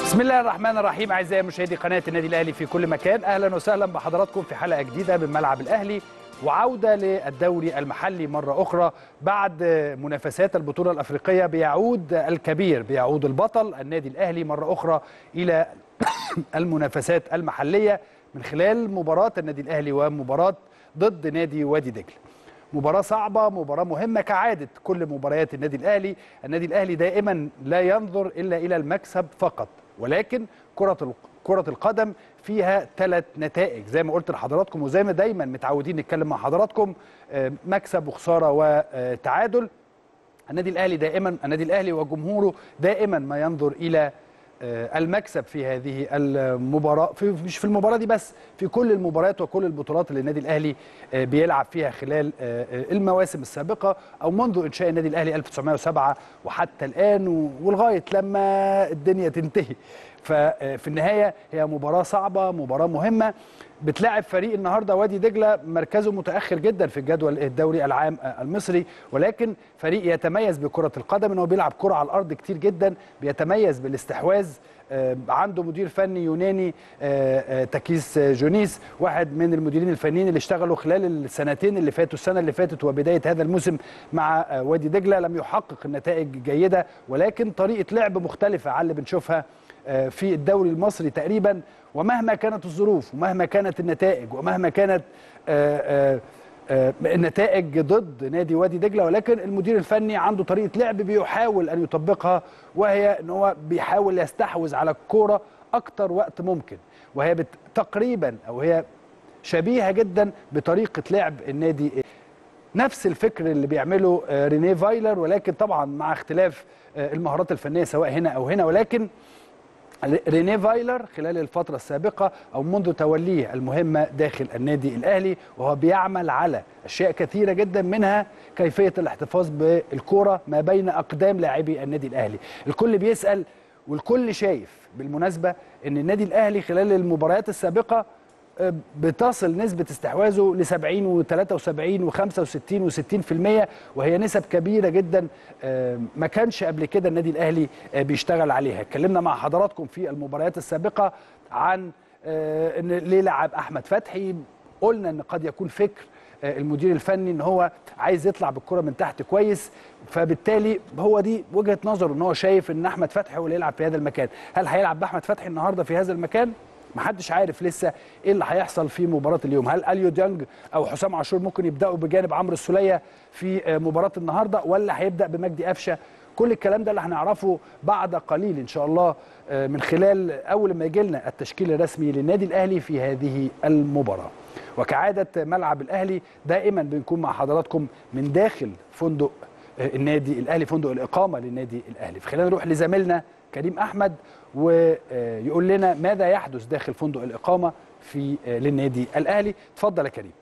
بسم الله الرحمن الرحيم اعزائي مشاهدي قناه النادي الاهلي في كل مكان اهلا وسهلا بحضراتكم في حلقه جديده من ملعب الاهلي وعوده للدوري المحلي مره اخرى بعد منافسات البطوله الافريقيه بيعود الكبير بيعود البطل النادي الاهلي مره اخرى الى المنافسات المحليه من خلال مباراه النادي الاهلي ومباراه ضد نادي وادي دجله مباراة صعبة مباراة مهمة كعادة كل مباريات النادي الأهلي النادي الأهلي دائما لا ينظر إلا إلى المكسب فقط ولكن كرة كرة القدم فيها ثلاث نتائج زي ما قلت لحضراتكم وزي ما دايما متعودين نتكلم مع حضراتكم مكسب وخسارة وتعادل النادي الأهلي دائما النادي الأهلي وجمهوره دائما ما ينظر إلى المكسب في هذه المباراه في مش في المباراه دي بس في كل المباريات وكل البطولات اللي النادي الاهلي بيلعب فيها خلال المواسم السابقه او منذ انشاء النادي الاهلي 1907 وحتى الان ولغايه لما الدنيا تنتهي ففي النهايه هي مباراه صعبه مباراه مهمه بتلاعب فريق النهارده وادي دجله مركزه متاخر جدا في الجدول الدوري العام المصري ولكن فريق يتميز بكره القدم انه بيلعب كره على الارض كتير جدا بيتميز بالاستحواذ عنده مدير فني يوناني تكيس جونيس واحد من المديرين الفنيين اللي اشتغلوا خلال السنتين اللي فاتوا السنه اللي فاتت وبدايه هذا الموسم مع وادي دجله لم يحقق النتائج جيده ولكن طريقه لعب مختلفه عن اللي بنشوفها في الدوري المصري تقريبا ومهما كانت الظروف ومهما كانت النتائج ومهما كانت النتائج ضد نادي وادي دجله ولكن المدير الفني عنده طريقه لعب بيحاول ان يطبقها وهي ان هو بيحاول يستحوذ على الكوره اكتر وقت ممكن وهي تقريبا او هي شبيهه جدا بطريقه لعب النادي نفس الفكر اللي بيعمله رينيه فايلر ولكن طبعا مع اختلاف المهارات الفنيه سواء هنا او هنا ولكن رينيه فايلر خلال الفترة السابقة أو منذ توليه المهمة داخل النادي الأهلي وهو بيعمل على أشياء كثيرة جدا منها كيفية الاحتفاظ بالكرة ما بين أقدام لاعبي النادي الأهلي الكل بيسأل والكل شايف بالمناسبة أن النادي الأهلي خلال المباريات السابقة بتصل نسبة استحواذه ل 70 و73 و65 و60% وهي نسب كبيرة جدا ما كانش قبل كده النادي الأهلي بيشتغل عليها اتكلمنا مع حضراتكم في المباريات السابقة عن ان ليه لعب أحمد فتحي قلنا ان قد يكون فكر المدير الفني ان هو عايز يطلع بالكره من تحت كويس فبالتالي هو دي وجهه نظره ان هو شايف ان احمد فتحي هو اللي يلعب في هذا المكان هل هيلعب باحمد فتحي النهارده في هذا المكان محدش عارف لسه ايه اللي هيحصل في مباراه اليوم هل اليو ديانج او حسام عاشور ممكن يبداوا بجانب عمرو السوليه في مباراه النهارده ولا هيبدا بمجدي قفشه كل الكلام ده اللي هنعرفه بعد قليل ان شاء الله من خلال اول ما يجي لنا التشكيل الرسمي للنادي الاهلي في هذه المباراه وكعاده ملعب الاهلي دائما بنكون مع حضراتكم من داخل فندق النادي الاهلي فندق الاقامه للنادي الاهلي فخلينا نروح لزميلنا كريم احمد ويقول لنا ماذا يحدث داخل فندق الاقامه في للنادي الاهلي اتفضل يا كريم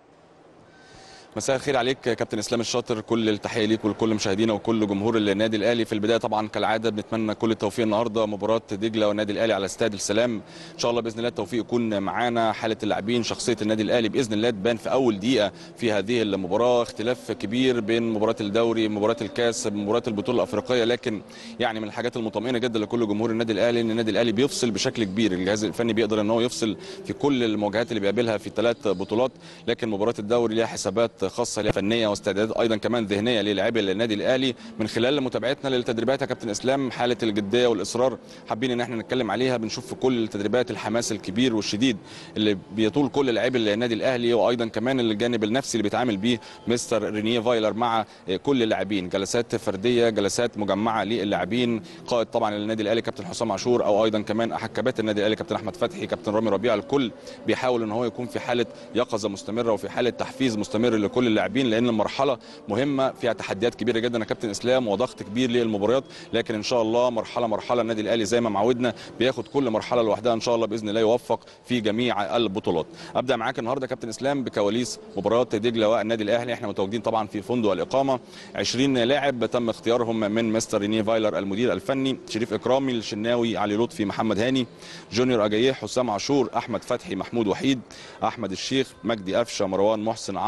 مساء الخير عليك كابتن اسلام الشاطر كل التحيه ليك ولكل مشاهدينا وكل جمهور النادي الاهلي في البدايه طبعا كالعاده بنتمنى كل التوفيق النهارده مباراه دجله والنادي الاهلي على استاد السلام ان شاء الله باذن الله التوفيق يكون معانا حاله اللاعبين شخصيه النادي الاهلي باذن الله تبان في اول دقيقه في هذه المباراه اختلاف كبير بين مباراه الدوري مباراه الكاس مباراه البطوله الافريقيه لكن يعني من الحاجات المطمئنه جدا لكل جمهور النادي الاهلي ان النادي الاهلي بيفصل بشكل كبير الجهاز الفني بيقدر ان هو يفصل في كل المواجهات اللي بيقابلها في ثلاث بطولات لكن مباراه الدوري ليها حسابات خاصه ليها فنيه واستعدادات ايضا كمان ذهنيه للاعبي النادي الاهلي من خلال متابعتنا للتدريبات يا كابتن اسلام حاله الجديه والاصرار حابين ان احنا نتكلم عليها بنشوف في كل التدريبات الحماس الكبير والشديد اللي بيطول كل لاعبي النادي الاهلي وايضا كمان الجانب النفسي اللي بيتعامل بيه مستر رينيه فايلر مع كل اللاعبين جلسات فرديه جلسات مجمعه للاعبين قائد طبعا النادي الاهلي كابتن حسام عاشور او ايضا كمان احد كباتن النادي الاهلي كابتن احمد فتحي كابتن رامي ربيعه الكل بيحاول ان هو يكون في حاله يقظه مستمره وفي حاله تحفيز مستمر لكل اللاعبين لان المرحله مهمه فيها تحديات كبيره جدا يا كابتن اسلام وضغط كبير للمباريات لكن ان شاء الله مرحله مرحله النادي الاهلي زي ما معودنا بياخد كل مرحله لوحدها ان شاء الله باذن الله يوفق في جميع البطولات ابدا معاك النهارده كابتن اسلام بكواليس مباراه دجله والنادي الاهلي احنا متواجدين طبعا في فندق الاقامه 20 لاعب تم اختيارهم من مستر ريني فايلر المدير الفني شريف اكرامي الشناوي علي لطفي محمد هاني جونيور اجاييه حسام عاشور احمد فتحي محمود وحيد احمد الشيخ مجدي قفشه مروان محسن عمرو السوليه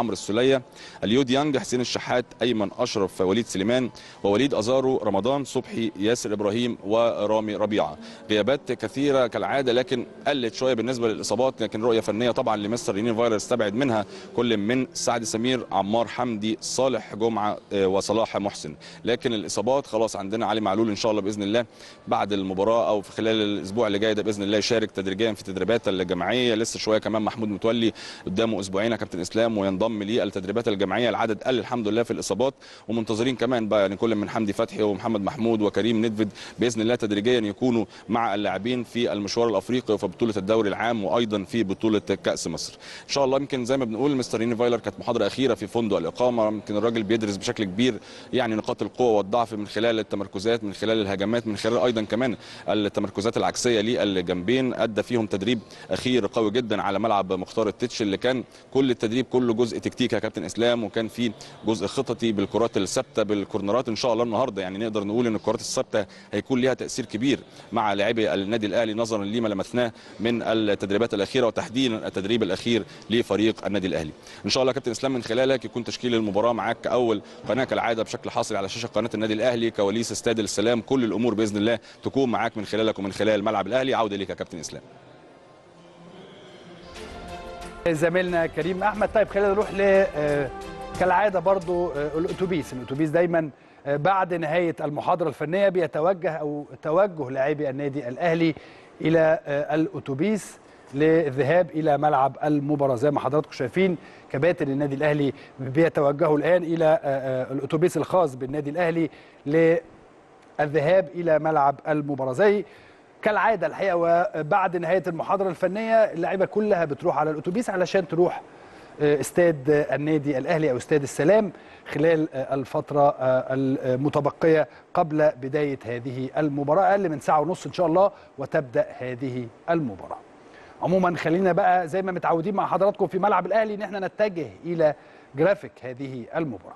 السوليه اليو ديانج حسين الشحات ايمن اشرف وليد سليمان ووليد ازارو رمضان صبحي ياسر ابراهيم ورامي ربيعه غيابات كثيره كالعاده لكن قلت شويه بالنسبه للاصابات لكن رؤيه فنيه طبعا لمستر ريني فايلر استبعد منها كل من سعد سمير عمار حمدي صالح جمعه آه، وصلاح محسن لكن الاصابات خلاص عندنا علي معلول ان شاء الله باذن الله بعد المباراه او في خلال الاسبوع اللي جاي ده باذن الله يشارك تدريجيا في تدريبات الجماعيه لسه شويه كمان محمود متولي قدامه اسبوعين يا كابتن اسلام وينضم للتدريبات الجماعيه العدد قل الحمد لله في الاصابات ومنتظرين كمان بقى يعني كل من حمدي فتحي ومحمد محمود وكريم ندفد باذن الله تدريجيا يكونوا مع اللاعبين في المشوار الافريقي وفي بطوله الدوري العام وايضا في بطوله كاس مصر ان شاء الله يمكن زي ما بنقول مستر ريني فايلر كانت محاضره اخيره في فندق الاقامه يمكن الراجل بيدرس بشكل كبير يعني نقاط القوه والضعف من خلال التمركزات من خلال الهجمات من خلال ايضا كمان التمركزات العكسيه للجنبين ادى فيهم تدريب اخير قوي جدا على ملعب مختار التتش اللي كان كل التدريب كله جزء تكتيكي يا كابتن اسلام وكان فيه جزء خططي بالكرات الثابته بالكورنرات ان شاء الله النهارده يعني نقدر نقول ان الكرات الثابته هيكون ليها تاثير كبير مع لاعبي النادي الاهلي نظرا لما لمسناه من التدريبات الاخيره وتحديدا التدريب الاخير لفريق النادي الاهلي ان شاء الله يا كابتن اسلام من خلالك يكون تشكيل المباراه معاك كاول قناه كالعاده بشكل حاصري على شاشه قناه النادي الاهلي كواليس استاد السلام كل الامور باذن الله تكون معاك من خلالك ومن خلال ملعب الاهلي عوده ليك يا كابتن اسلام زميلنا كريم احمد طيب خلينا نروح ل آه، كالعاده برضو آه، الاتوبيس الاتوبيس دايما آه، بعد نهايه المحاضره الفنيه بيتوجه او توجه لاعبي النادي الاهلي الى آه، الاتوبيس للذهاب الى ملعب المباراه زي ما حضراتكم شايفين كباتن النادي الاهلي بيتوجهوا الان الى آه، آه، الاتوبيس الخاص بالنادي الاهلي للذهاب الى ملعب المباراه زي كالعاده الحقيقه وبعد نهايه المحاضره الفنيه اللعيبه كلها بتروح على الاتوبيس علشان تروح آه، استاد آه، النادي الاهلي او استاد السلام خلال آه، الفتره آه، المتبقيه قبل بدايه هذه المباراه اقل من ساعه ونص ان شاء الله وتبدا هذه المباراه. عموما خلينا بقى زي ما متعودين مع حضراتكم في ملعب الاهلي ان احنا نتجه الى جرافيك هذه المباراه.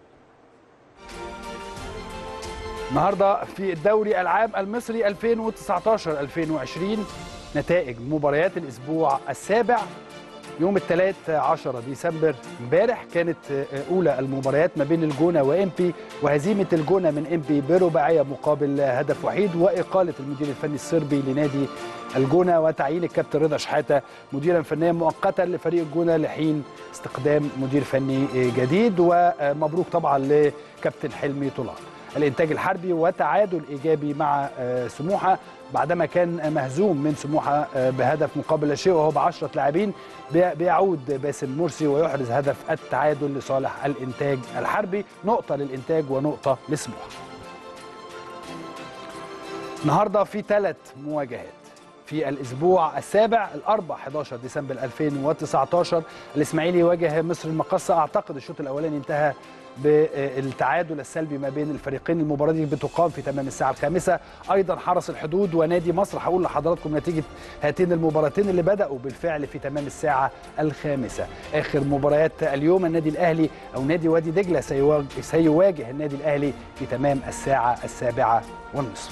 النهارده في الدوري العام المصري 2019 2020 نتائج مباريات الاسبوع السابع يوم الثلاث 10 ديسمبر امبارح كانت اولى المباريات ما بين الجونه وامبي وهزيمه الجونه من امبي برباعيه مقابل هدف وحيد واقاله المدير الفني الصربي لنادي الجونه وتعيين الكابتن رضا شحاته مديرا فنيا مؤقتا لفريق الجونه لحين استقدام مدير فني جديد ومبروك طبعا لكابتن حلمي طلال الانتاج الحربي وتعادل ايجابي مع آه، سموحه بعدما كان مهزوم من سموحه آه، بهدف مقابل لا شيء وهو ب 10 لاعبين بي- بيعود باسم مرسي ويحرز هدف التعادل لصالح الانتاج الحربي نقطه للانتاج ونقطه لسموحه. النهارده في ثلاث مواجهات في الاسبوع السابع الاربع 11 ديسمبر 2019 الاسماعيلي يواجه مصر المقصه اعتقد الشوط الاولاني انتهى بالتعادل السلبي ما بين الفريقين المباراه دي بتقام في تمام الساعه الخامسه ايضا حرس الحدود ونادي مصر هقول لحضراتكم نتيجه هاتين المباراتين اللي بداوا بالفعل في تمام الساعه الخامسه اخر مباريات اليوم النادي الاهلي او نادي وادي دجله سيواجه, سيواجه النادي الاهلي في تمام الساعه السابعه والنصف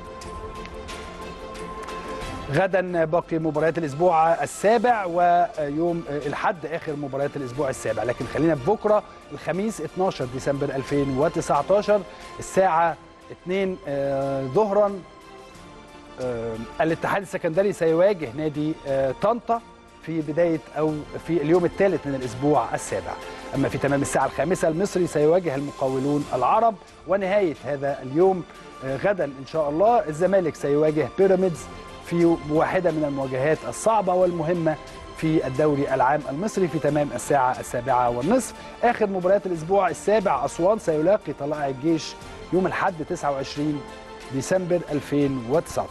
غدا باقي مباريات الاسبوع السابع ويوم الحد اخر مباريات الاسبوع السابع لكن خلينا في بكره الخميس 12 ديسمبر 2019 الساعه 2 آه، ظهرا آه، الاتحاد السكندري سيواجه نادي آه، طنطا في بدايه او في اليوم الثالث من الاسبوع السابع اما في تمام الساعه الخامسه المصري سيواجه المقاولون العرب ونهايه هذا اليوم آه، غدا ان شاء الله الزمالك سيواجه بيراميدز في واحده من المواجهات الصعبه والمهمه في الدوري العام المصري في تمام الساعه السابعه والنصف اخر مباريات الاسبوع السابع اسوان سيلاقي طلائع الجيش يوم الاحد 29 ديسمبر 2019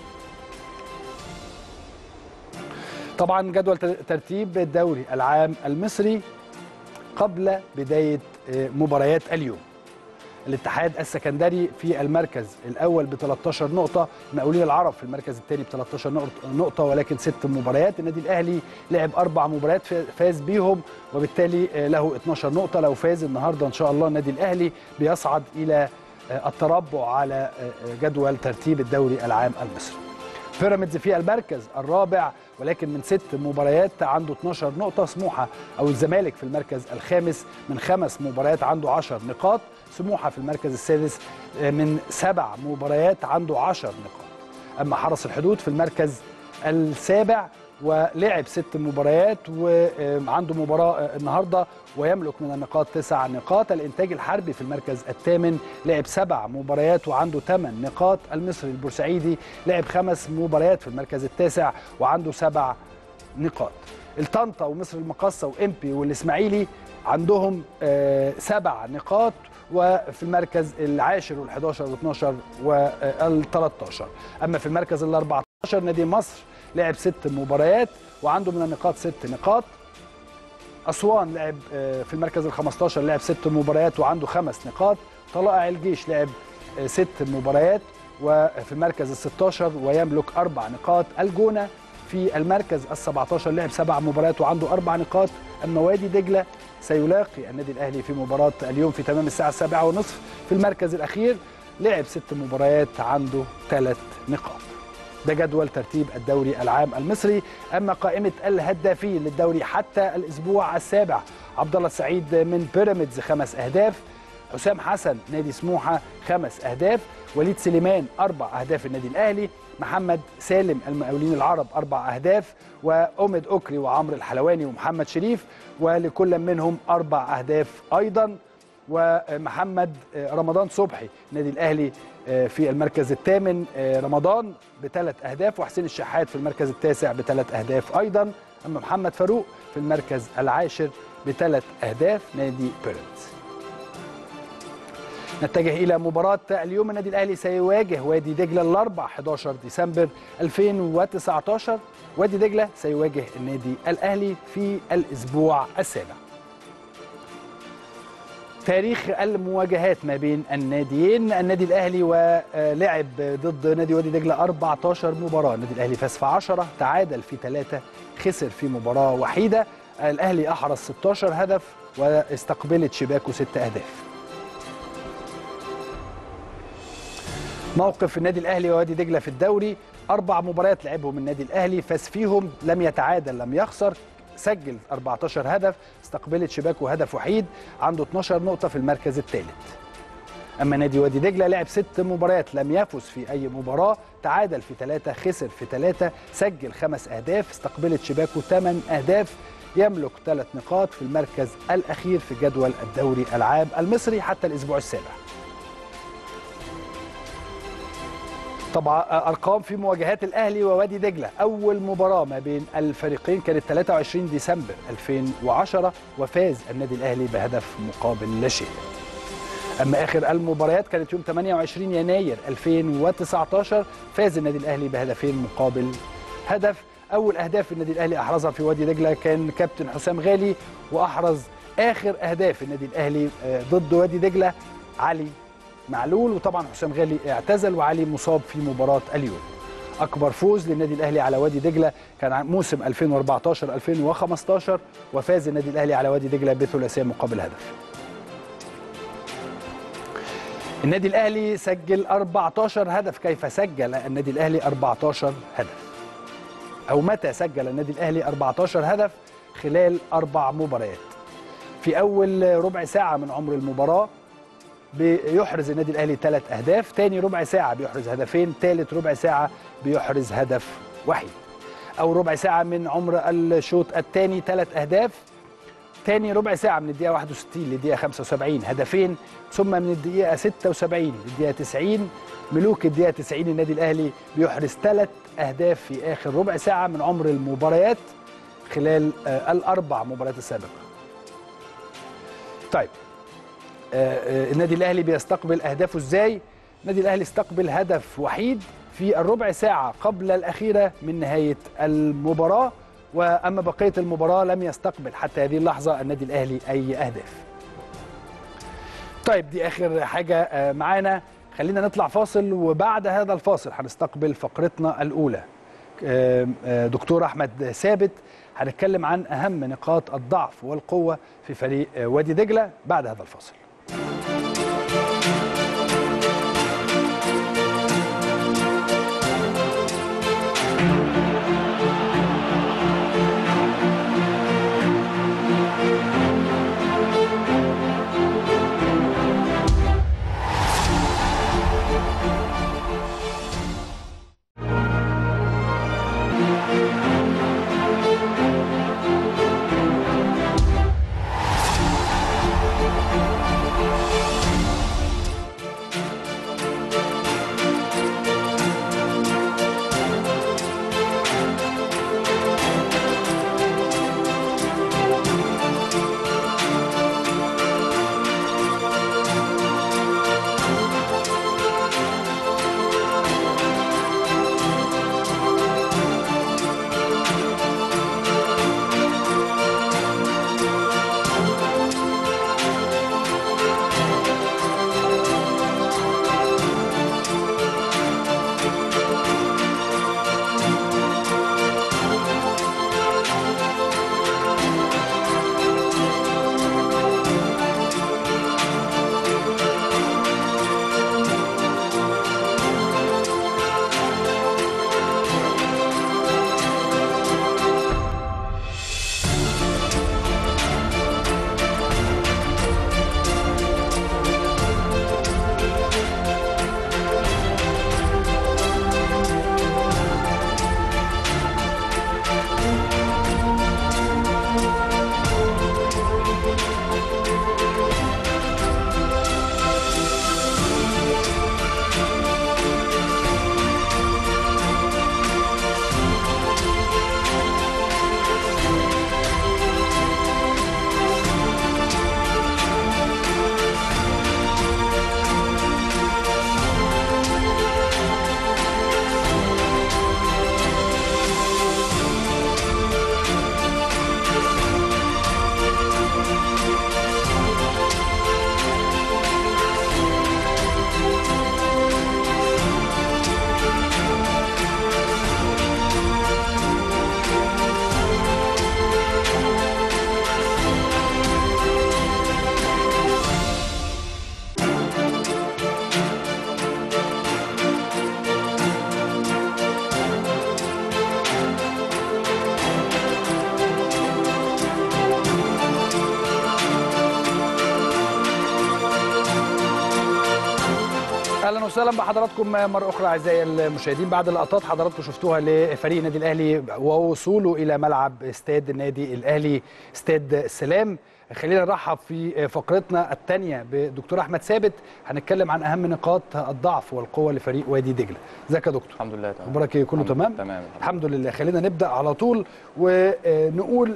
طبعا جدول ترتيب الدوري العام المصري قبل بدايه مباريات اليوم الاتحاد السكندري في المركز الاول ب 13 نقطه المقاولين العرب في المركز الثاني ب 13 نقطه ولكن ست مباريات النادي الاهلي لعب اربع مباريات فاز بيهم وبالتالي له 12 نقطه لو فاز النهارده ان شاء الله النادي الاهلي بيصعد الى التربع على جدول ترتيب الدوري العام المصري بيراميدز في المركز الرابع ولكن من ست مباريات عنده 12 نقطة سموحة أو الزمالك في المركز الخامس من خمس مباريات عنده 10 نقاط سموحة في المركز السادس من سبع مباريات عنده 10 نقاط أما حرس الحدود في المركز السابع ولعب ست مباريات وعنده مباراة النهاردة ويملك من النقاط تسع نقاط الإنتاج الحربي في المركز الثامن لعب سبع مباريات وعنده ثمان نقاط المصري البورسعيدي لعب خمس مباريات في المركز التاسع وعنده سبع نقاط الطنطا ومصر المقصة وإمبي والإسماعيلي عندهم سبع نقاط وفي المركز العاشر وال11 وال12 وال13 أما في المركز ال14 نادي مصر لعب ست مباريات وعنده من النقاط ست نقاط أسوان لعب في المركز ال15 لعب ست مباريات وعنده خمس نقاط طلائع الجيش لعب ست مباريات وفي المركز ال16 ويملك أربع نقاط الجونة في المركز ال17 لعب سبع مباريات وعنده أربع نقاط أما وادي دجلة سيلاقي النادي الأهلي في مباراة اليوم في تمام الساعة السابعة ونصف في المركز الأخير لعب ست مباريات عنده ثلاث نقاط ده جدول ترتيب الدوري العام المصري اما قائمه الهدافين للدوري حتى الاسبوع السابع عبد الله السعيد من بيراميدز خمس اهداف حسام حسن نادي سموحه خمس اهداف وليد سليمان اربع اهداف النادي الاهلي محمد سالم المقاولين العرب اربع اهداف وأمد أكري وعمرو الحلواني ومحمد شريف ولكل منهم اربع اهداف ايضا ومحمد رمضان صبحي النادي الاهلي في المركز الثامن رمضان بثلاث اهداف وحسين الشحات في المركز التاسع بثلاث اهداف ايضا اما محمد فاروق في المركز العاشر بثلاث اهداف نادي بيراميدز نتجه الى مباراه اليوم النادي الاهلي سيواجه وادي دجله الاربع 11 ديسمبر 2019 وادي دجله سيواجه النادي الاهلي في الاسبوع السابع تاريخ المواجهات ما بين الناديين النادي الاهلي ولعب ضد نادي وادي دجله 14 مباراه النادي الاهلي فاز في 10 تعادل في 3 خسر في مباراه وحيده الاهلي احرز 16 هدف واستقبلت شباكه 6 اهداف موقف النادي الاهلي ووادي دجله في الدوري اربع مباريات لعبهم النادي الاهلي فاز فيهم لم يتعادل لم يخسر سجل 14 هدف استقبلت شباكه هدف وحيد عنده 12 نقطة في المركز الثالث أما نادي وادي دجلة لعب ست مباريات لم يفز في أي مباراة تعادل في ثلاثة خسر في ثلاثة سجل خمس أهداف استقبلت شباكه ثمان أهداف يملك ثلاث نقاط في المركز الأخير في جدول الدوري العام المصري حتى الأسبوع السابع طبعا ارقام في مواجهات الاهلي ووادي دجله اول مباراه ما بين الفريقين كانت 23 ديسمبر 2010 وفاز النادي الاهلي بهدف مقابل لا شيء اما اخر المباريات كانت يوم 28 يناير 2019 فاز النادي الاهلي بهدفين مقابل هدف اول اهداف النادي الاهلي احرزها في وادي دجله كان كابتن حسام غالي واحرز اخر اهداف النادي الاهلي ضد وادي دجله علي معلول وطبعا حسام غالي اعتزل وعلي مصاب في مباراه اليوم اكبر فوز للنادي الاهلي على وادي دجله كان موسم 2014 2015 وفاز النادي الاهلي على وادي دجله بثلاثيه مقابل هدف النادي الاهلي سجل 14 هدف كيف سجل النادي الاهلي 14 هدف او متى سجل النادي الاهلي 14 هدف خلال اربع مباريات في اول ربع ساعه من عمر المباراه بيحرز النادي الاهلي ثلاث اهداف تاني ربع ساعه بيحرز هدفين ثالث ربع ساعه بيحرز هدف وحيد او ربع ساعه من عمر الشوط الثاني ثلاث اهداف تاني ربع ساعه من الدقيقه 61 للدقيقه 75 هدفين ثم من الدقيقه 76 للدقيقه 90 ملوك الدقيقه 90 النادي الاهلي بيحرز ثلاث اهداف في اخر ربع ساعه من عمر المباريات خلال الاربع مباريات السابقه طيب النادي الاهلي بيستقبل اهدافه ازاي النادي الاهلي استقبل هدف وحيد في الربع ساعه قبل الاخيره من نهايه المباراه واما بقيه المباراه لم يستقبل حتى هذه اللحظه النادي الاهلي اي اهداف طيب دي اخر حاجه معانا خلينا نطلع فاصل وبعد هذا الفاصل هنستقبل فقرتنا الاولى دكتور احمد ثابت هنتكلم عن اهم نقاط الضعف والقوه في فريق وادي دجله بعد هذا الفاصل وسهلا بحضراتكم مره اخرى اعزائي المشاهدين بعد اللقطات حضراتكم شفتوها لفريق النادي الاهلي ووصوله الى ملعب استاد النادي الاهلي استاد السلام خلينا نرحب في فقرتنا الثانيه بدكتور احمد ثابت هنتكلم عن اهم نقاط الضعف والقوه لفريق وادي دجله ازيك يا دكتور الحمد لله تمام اخبارك ايه كله الحمد- تمام تمام الحمد لله خلينا نبدا على طول ونقول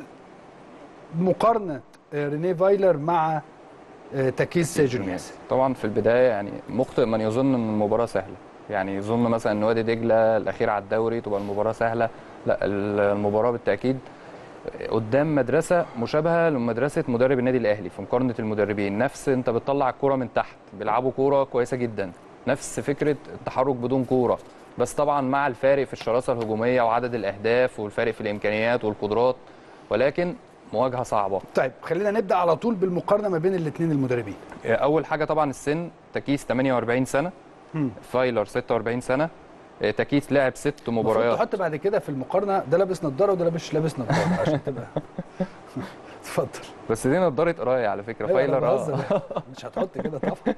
مقارنه رينيه فايلر مع تاكيس جونياس طبعا في البدايه يعني مخطئ من يظن ان المباراه سهله يعني يظن مثلا ان وادي دجله الاخير على الدوري تبقى المباراه سهله لا المباراه بالتاكيد قدام مدرسه مشابهه لمدرسه مدرب النادي الاهلي في مقارنه المدربين نفس انت بتطلع الكوره من تحت بيلعبوا كوره كويسه جدا نفس فكره التحرك بدون كوره بس طبعا مع الفارق في الشراسه الهجوميه وعدد الاهداف والفارق في الامكانيات والقدرات ولكن مواجهه صعبه طيب خلينا نبدا على طول بالمقارنه ما بين الاثنين المدربين اول حاجه طبعا السن تكيس 48 سنه مم. فايلر 46 سنه آه، تكيس لعب ست المفروض مباريات تحط بعد كده في المقارنه ده لابس نظاره وده لابس لابس نظاره عشان تبقى اتفضل بس دي نضاره قرايه على فكره أيوة أنا فايلر بهزر. آه، مش هتحط كده طبعا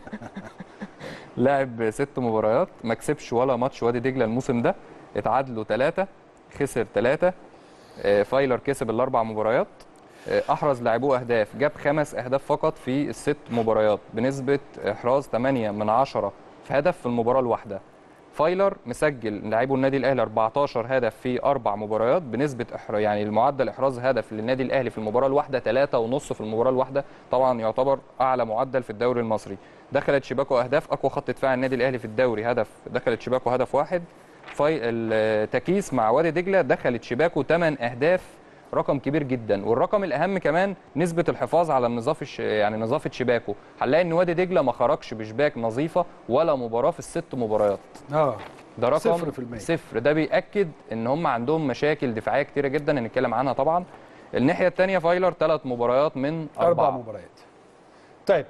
لعب ست مباريات ما كسبش ولا ماتش وادي دجله الموسم ده اتعادلوا ثلاثه خسر ثلاثه فايلر كسب الاربع مباريات آه، احرز لاعبوه اهداف جاب خمس اهداف فقط في الست مباريات بنسبه احراز 8 من 10 في هدف في المباراه الواحده فايلر مسجل لاعبو النادي الاهلي 14 هدف في اربع مباريات بنسبه إحر... يعني المعدل احراز هدف للنادي الاهلي في المباراه الواحده 3.5 في المباراه الواحده طبعا يعتبر اعلى معدل في الدوري المصري دخلت شباكه اهداف اقوى خط دفاع النادي الاهلي في الدوري هدف دخلت شباكه هدف واحد فاي... التكيس مع وادي دجله دخلت شباكه 8 اهداف رقم كبير جدا والرقم الاهم كمان نسبه الحفاظ على النظافه الش... يعني نظافه شباكه هنلاقي ان وادي دجله ما خرجش بشباك نظيفه ولا مباراه في الست مباريات اه ده رقم صفر في المية. صفر ده بيأكد ان هم عندهم مشاكل دفاعيه كتيره جدا هنتكلم عنها طبعا الناحيه الثانيه فايلر ثلاث مباريات من اربع اربعه مباريات طيب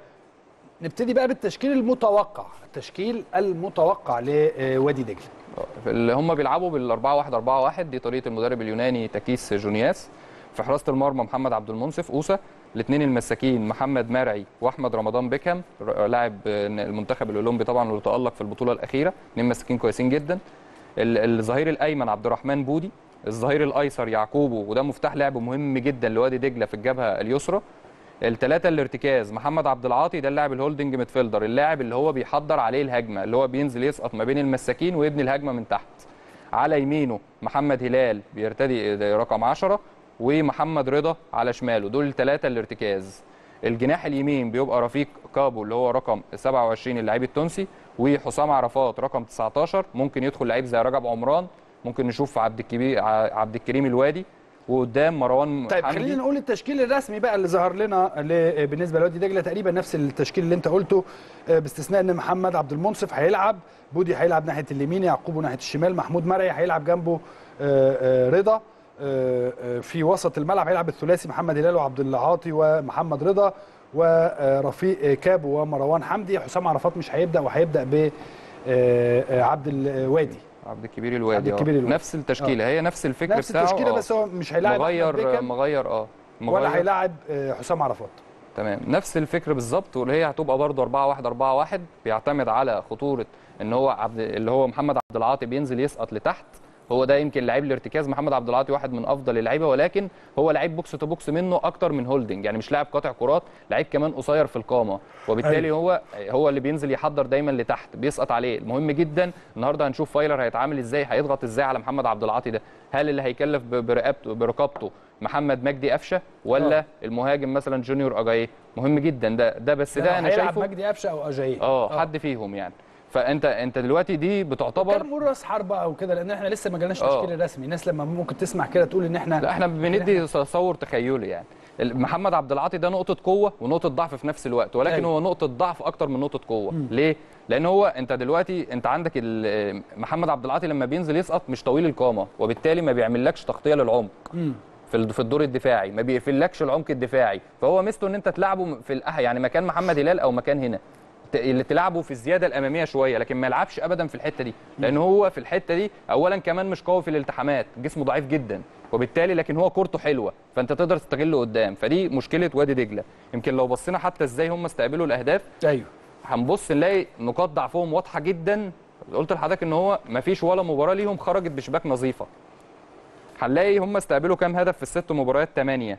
نبتدي بقى بالتشكيل المتوقع التشكيل المتوقع لوادي دجله اللي هم بيلعبوا بال 4 1 4 1 دي طريقه المدرب اليوناني تاكيس جونياس في حراسه المرمى محمد عبد المنصف اوسا الاثنين المساكين محمد مرعي واحمد رمضان بيكهام ر- لاعب المنتخب الاولمبي طبعا واللي تالق في البطوله الاخيره اثنين مساكين كويسين جدا ال- الظهير الايمن عبد الرحمن بودي الظهير الايسر يعقوبو وده مفتاح لعب مهم جدا لوادي دجله في الجبهه اليسرى الثلاثه الارتكاز محمد عبد العاطي ده اللاعب الهولدنج ميدفيلدر اللاعب اللي هو بيحضر عليه الهجمه اللي هو بينزل يسقط ما بين المساكين ويبني الهجمه من تحت على يمينه محمد هلال بيرتدي رقم 10 ومحمد رضا على شماله دول الثلاثه الارتكاز الجناح اليمين بيبقى رفيق كابو اللي هو رقم 27 اللعيب التونسي وحسام عرفات رقم 19 ممكن يدخل لعيب زي رجب عمران ممكن نشوف عبد الكبير عبد الكريم الوادي وقدام مروان طيب حمدي. خلينا نقول التشكيل الرسمي بقى اللي ظهر لنا ل- بالنسبه لوادي دجله تقريبا نفس التشكيل اللي انت قلته آه، باستثناء ان محمد عبد المنصف هيلعب بودي هيلعب ناحيه اليمين يعقوب ناحيه الشمال محمود مرعي هيلعب جنبه آه، آه، رضا آه، آه، في وسط الملعب هيلعب الثلاثي محمد هلال وعبد العاطي ومحمد رضا ورفيق كابو ومروان حمدي حسام عرفات مش هيبدا وهيبدا ب آه، آه، عبد الوادي عبد الكبير الوادي عبد الكبير آه. الوادي. نفس التشكيله هي نفس الفكر نفس بتاعه التشكيله آه. بس هو مش هيلاعب أحمد مغير بيكم مغير اه ولا مغير هيلاعب آه، حسام عرفات تمام نفس الفكر بالظبط واللي هي هتبقى برضه 4 1 4 1 بيعتمد على خطوره ان هو عبد اللي هو محمد عبد العاطي بينزل يسقط لتحت هو ده يمكن لعيب الارتكاز محمد عبد العاطي واحد من افضل اللعيبه ولكن هو لعيب بوكس تو بوكس منه اكتر من هولدنج يعني مش لاعب قاطع كرات لعيب كمان قصير في القامه وبالتالي أيوة. هو هو اللي بينزل يحضر دايما لتحت بيسقط عليه مهم جدا النهارده هنشوف فايلر هيتعامل ازاي هيضغط ازاي على محمد عبد العاطي ده هل اللي هيكلف ب- برقبته برقبته محمد مجدي قفشه ولا آه. المهاجم مثلا جونيور اجاييه مهم جدا ده ده بس ده انا هيلعب شايفه مجدي قفشه او اجاييه اه حد فيهم يعني فانت انت دلوقتي دي بتعتبر كان نقول راس حربه او كده لان احنا لسه ما جالناش آه. تشكيل رسمي الناس لما ممكن تسمع كده تقول ان احنا لا احنا بندي تصور تخيلي يعني ال- محمد عبد العاطي ده نقطه قوه ونقطه ضعف في نفس الوقت ولكن أيوة. هو نقطه ضعف اكتر من نقطه قوه ليه لان هو انت دلوقتي انت عندك ال- محمد عبد العاطي لما بينزل يسقط مش طويل القامه وبالتالي ما بيعملكش تغطيه للعمق مم. في ال- في الدور الدفاعي ما بيقفلكش العمق الدفاعي فهو ميزته ان انت تلعبه في الأح يعني مكان محمد هلال او مكان هنا ت- اللي تلعبه في الزياده الاماميه شويه لكن ما يلعبش ابدا في الحته دي لان هو في الحته دي اولا كمان مش قوي في الالتحامات جسمه ضعيف جدا وبالتالي لكن هو كورته حلوه فانت تقدر تستغله قدام فدي مشكله وادي دجله يمكن لو بصينا حتى ازاي هم استقبلوا الاهداف ايوه هنبص نلاقي نقاط ضعفهم واضحه جدا قلت لحضرتك ان هو ما فيش ولا مباراه ليهم خرجت بشباك نظيفه هنلاقي هم استقبلوا كام هدف في الست مباريات 8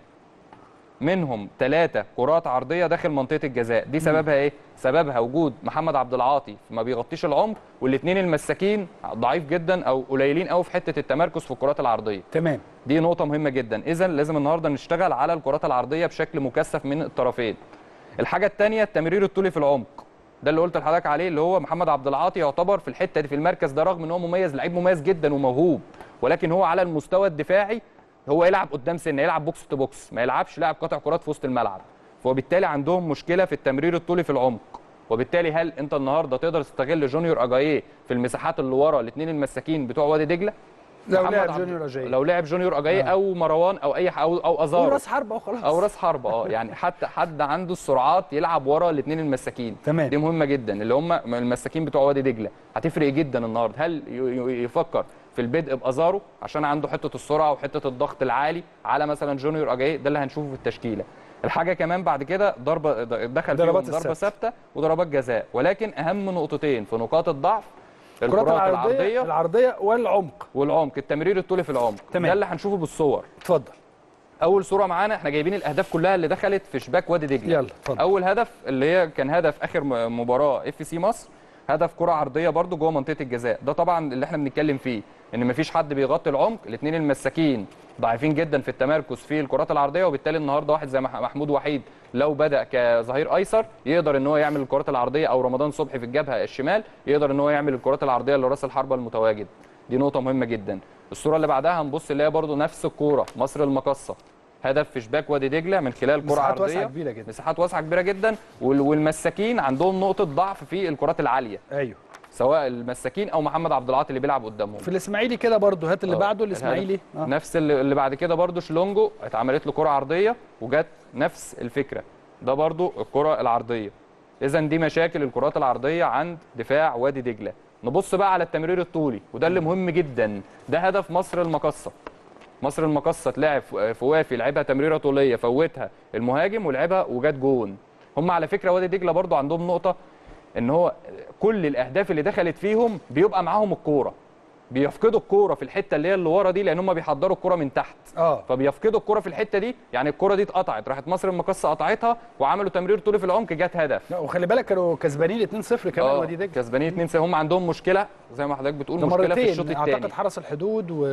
منهم ثلاثة كرات عرضية داخل منطقة الجزاء دي سببها ايه؟ سببها وجود محمد عبد العاطي ما بيغطيش العمق والاثنين المساكين ضعيف جدا او قليلين قوي في حتة التمركز في الكرات العرضية تمام دي نقطة مهمة جدا إذا لازم النهاردة نشتغل على الكرات العرضية بشكل مكثف من الطرفين الحاجة الثانية التمرير الطولي في العمق ده اللي قلت لحضرتك عليه اللي هو محمد عبد العاطي يعتبر في الحتة دي في المركز ده رغم ان هو مميز لعيب مميز جدا وموهوب ولكن هو على المستوى الدفاعي هو يلعب قدام سنه يلعب بوكس تو بوكس ما يلعبش لاعب قطع كرات في وسط الملعب فبالتالي عندهم مشكله في التمرير الطولي في العمق وبالتالي هل انت النهارده تقدر تستغل جونيور اجاييه في المساحات اللي ورا الاثنين المساكين بتوع وادي دجله لو محمد لعب عبد- جونيور أجاييه. لو لعب جونيور اجاييه آه. او مروان او اي ح- او او ازارو راس حربه وخلاص او راس حربه اه يعني حتى حد عنده السرعات يلعب ورا الاثنين المساكين تمام. دي مهمه جدا اللي هم المساكين بتوع وادي دجله هتفرق جدا النهارده هل ي- ي- يفكر في البدء بازارو عشان عنده حته السرعه وحته الضغط العالي على مثلا جونيور اجاي ده اللي هنشوفه في التشكيله الحاجه كمان بعد كده ضربه د- دخل فيهم ضربات ضربه الثابتة. ثابته وضربات جزاء ولكن اهم نقطتين في نقاط الضعف الكرات العرضيه العرضيه والعمق والعمق التمرير الطولي في العمق تمام. ده اللي هنشوفه بالصور اتفضل اول صوره معانا احنا جايبين الاهداف كلها اللي دخلت في شباك وادي دجله يلا، اتفضل. اول هدف اللي هي كان هدف اخر م- مباراه اف سي مصر هدف كره عرضيه برده جوه منطقه الجزاء ده طبعا اللي احنا بنتكلم فيه ان مفيش حد بيغطي العمق الاثنين المساكين ضعيفين جدا في التمركز في الكرات العرضيه وبالتالي النهارده واحد زي مح- محمود وحيد لو بدا كظهير ايسر يقدر ان هو يعمل الكرات العرضيه او رمضان صبحي في الجبهه الشمال يقدر ان هو يعمل الكرات العرضيه لراس الحربه المتواجد دي نقطه مهمه جدا الصوره اللي بعدها هنبص اللي هي برده نفس الكوره مصر المقصه هدف في شباك وادي دجله من خلال كره مساحات واسعة عرضيه كبيرة جدا. مساحات واسعه كبيره جدا وال- والمساكين عندهم نقطه ضعف في الكرات العاليه ايوه سواء المساكين او محمد عبد العاطي اللي بيلعب قدامهم في الاسماعيلي كده برضو هات اللي آه، بعده الاسماعيلي الهدف. نفس اللي اللي بعد كده برضو شلونجو اتعملت له كره عرضيه وجت نفس الفكره ده برضو الكره العرضيه اذا دي مشاكل الكرات العرضيه عند دفاع وادي دجله نبص بقى على التمرير الطولي وده اللي مهم جدا ده هدف مصر المقصه مصر المقصه اتلعب في في وافي لعبها تمريره طوليه فوتها المهاجم ولعبها وجت جون هم على فكره وادي دجله برضو عندهم نقطه ان هو كل الاهداف اللي دخلت فيهم بيبقى معاهم الكوره بيفقدوا الكوره في الحته اللي هي اللي ورا دي لان هم بيحضروا الكوره من تحت اه فبيفقدوا الكوره في الحته دي يعني الكوره دي اتقطعت راحت مصر المقصه قطعتها وعملوا تمرير طولي في العمق جت هدف لا وخلي بالك كانوا كسبانين 2-0 كمان آه، وادي دجله كسبانين 2 0 هم عندهم مشكله زي ما حضرتك بتقول ده مشكله في الشوط مرتين الثاني اعتقد حرس الحدود و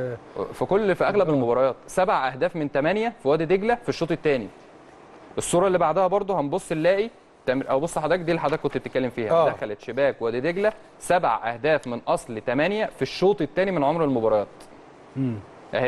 في كل في اغلب المباريات سبع اهداف من ثمانيه في وادي دجله في الشوط الثاني الصوره اللي بعدها برضو هنبص نلاقي تمر... او بص حضرتك دي اللي حضرتك كنت بتتكلم فيها آه. دخلت شباك وادي دجله سبع اهداف من اصل ثمانيه في الشوط الثاني من عمر المباريات مم. اهي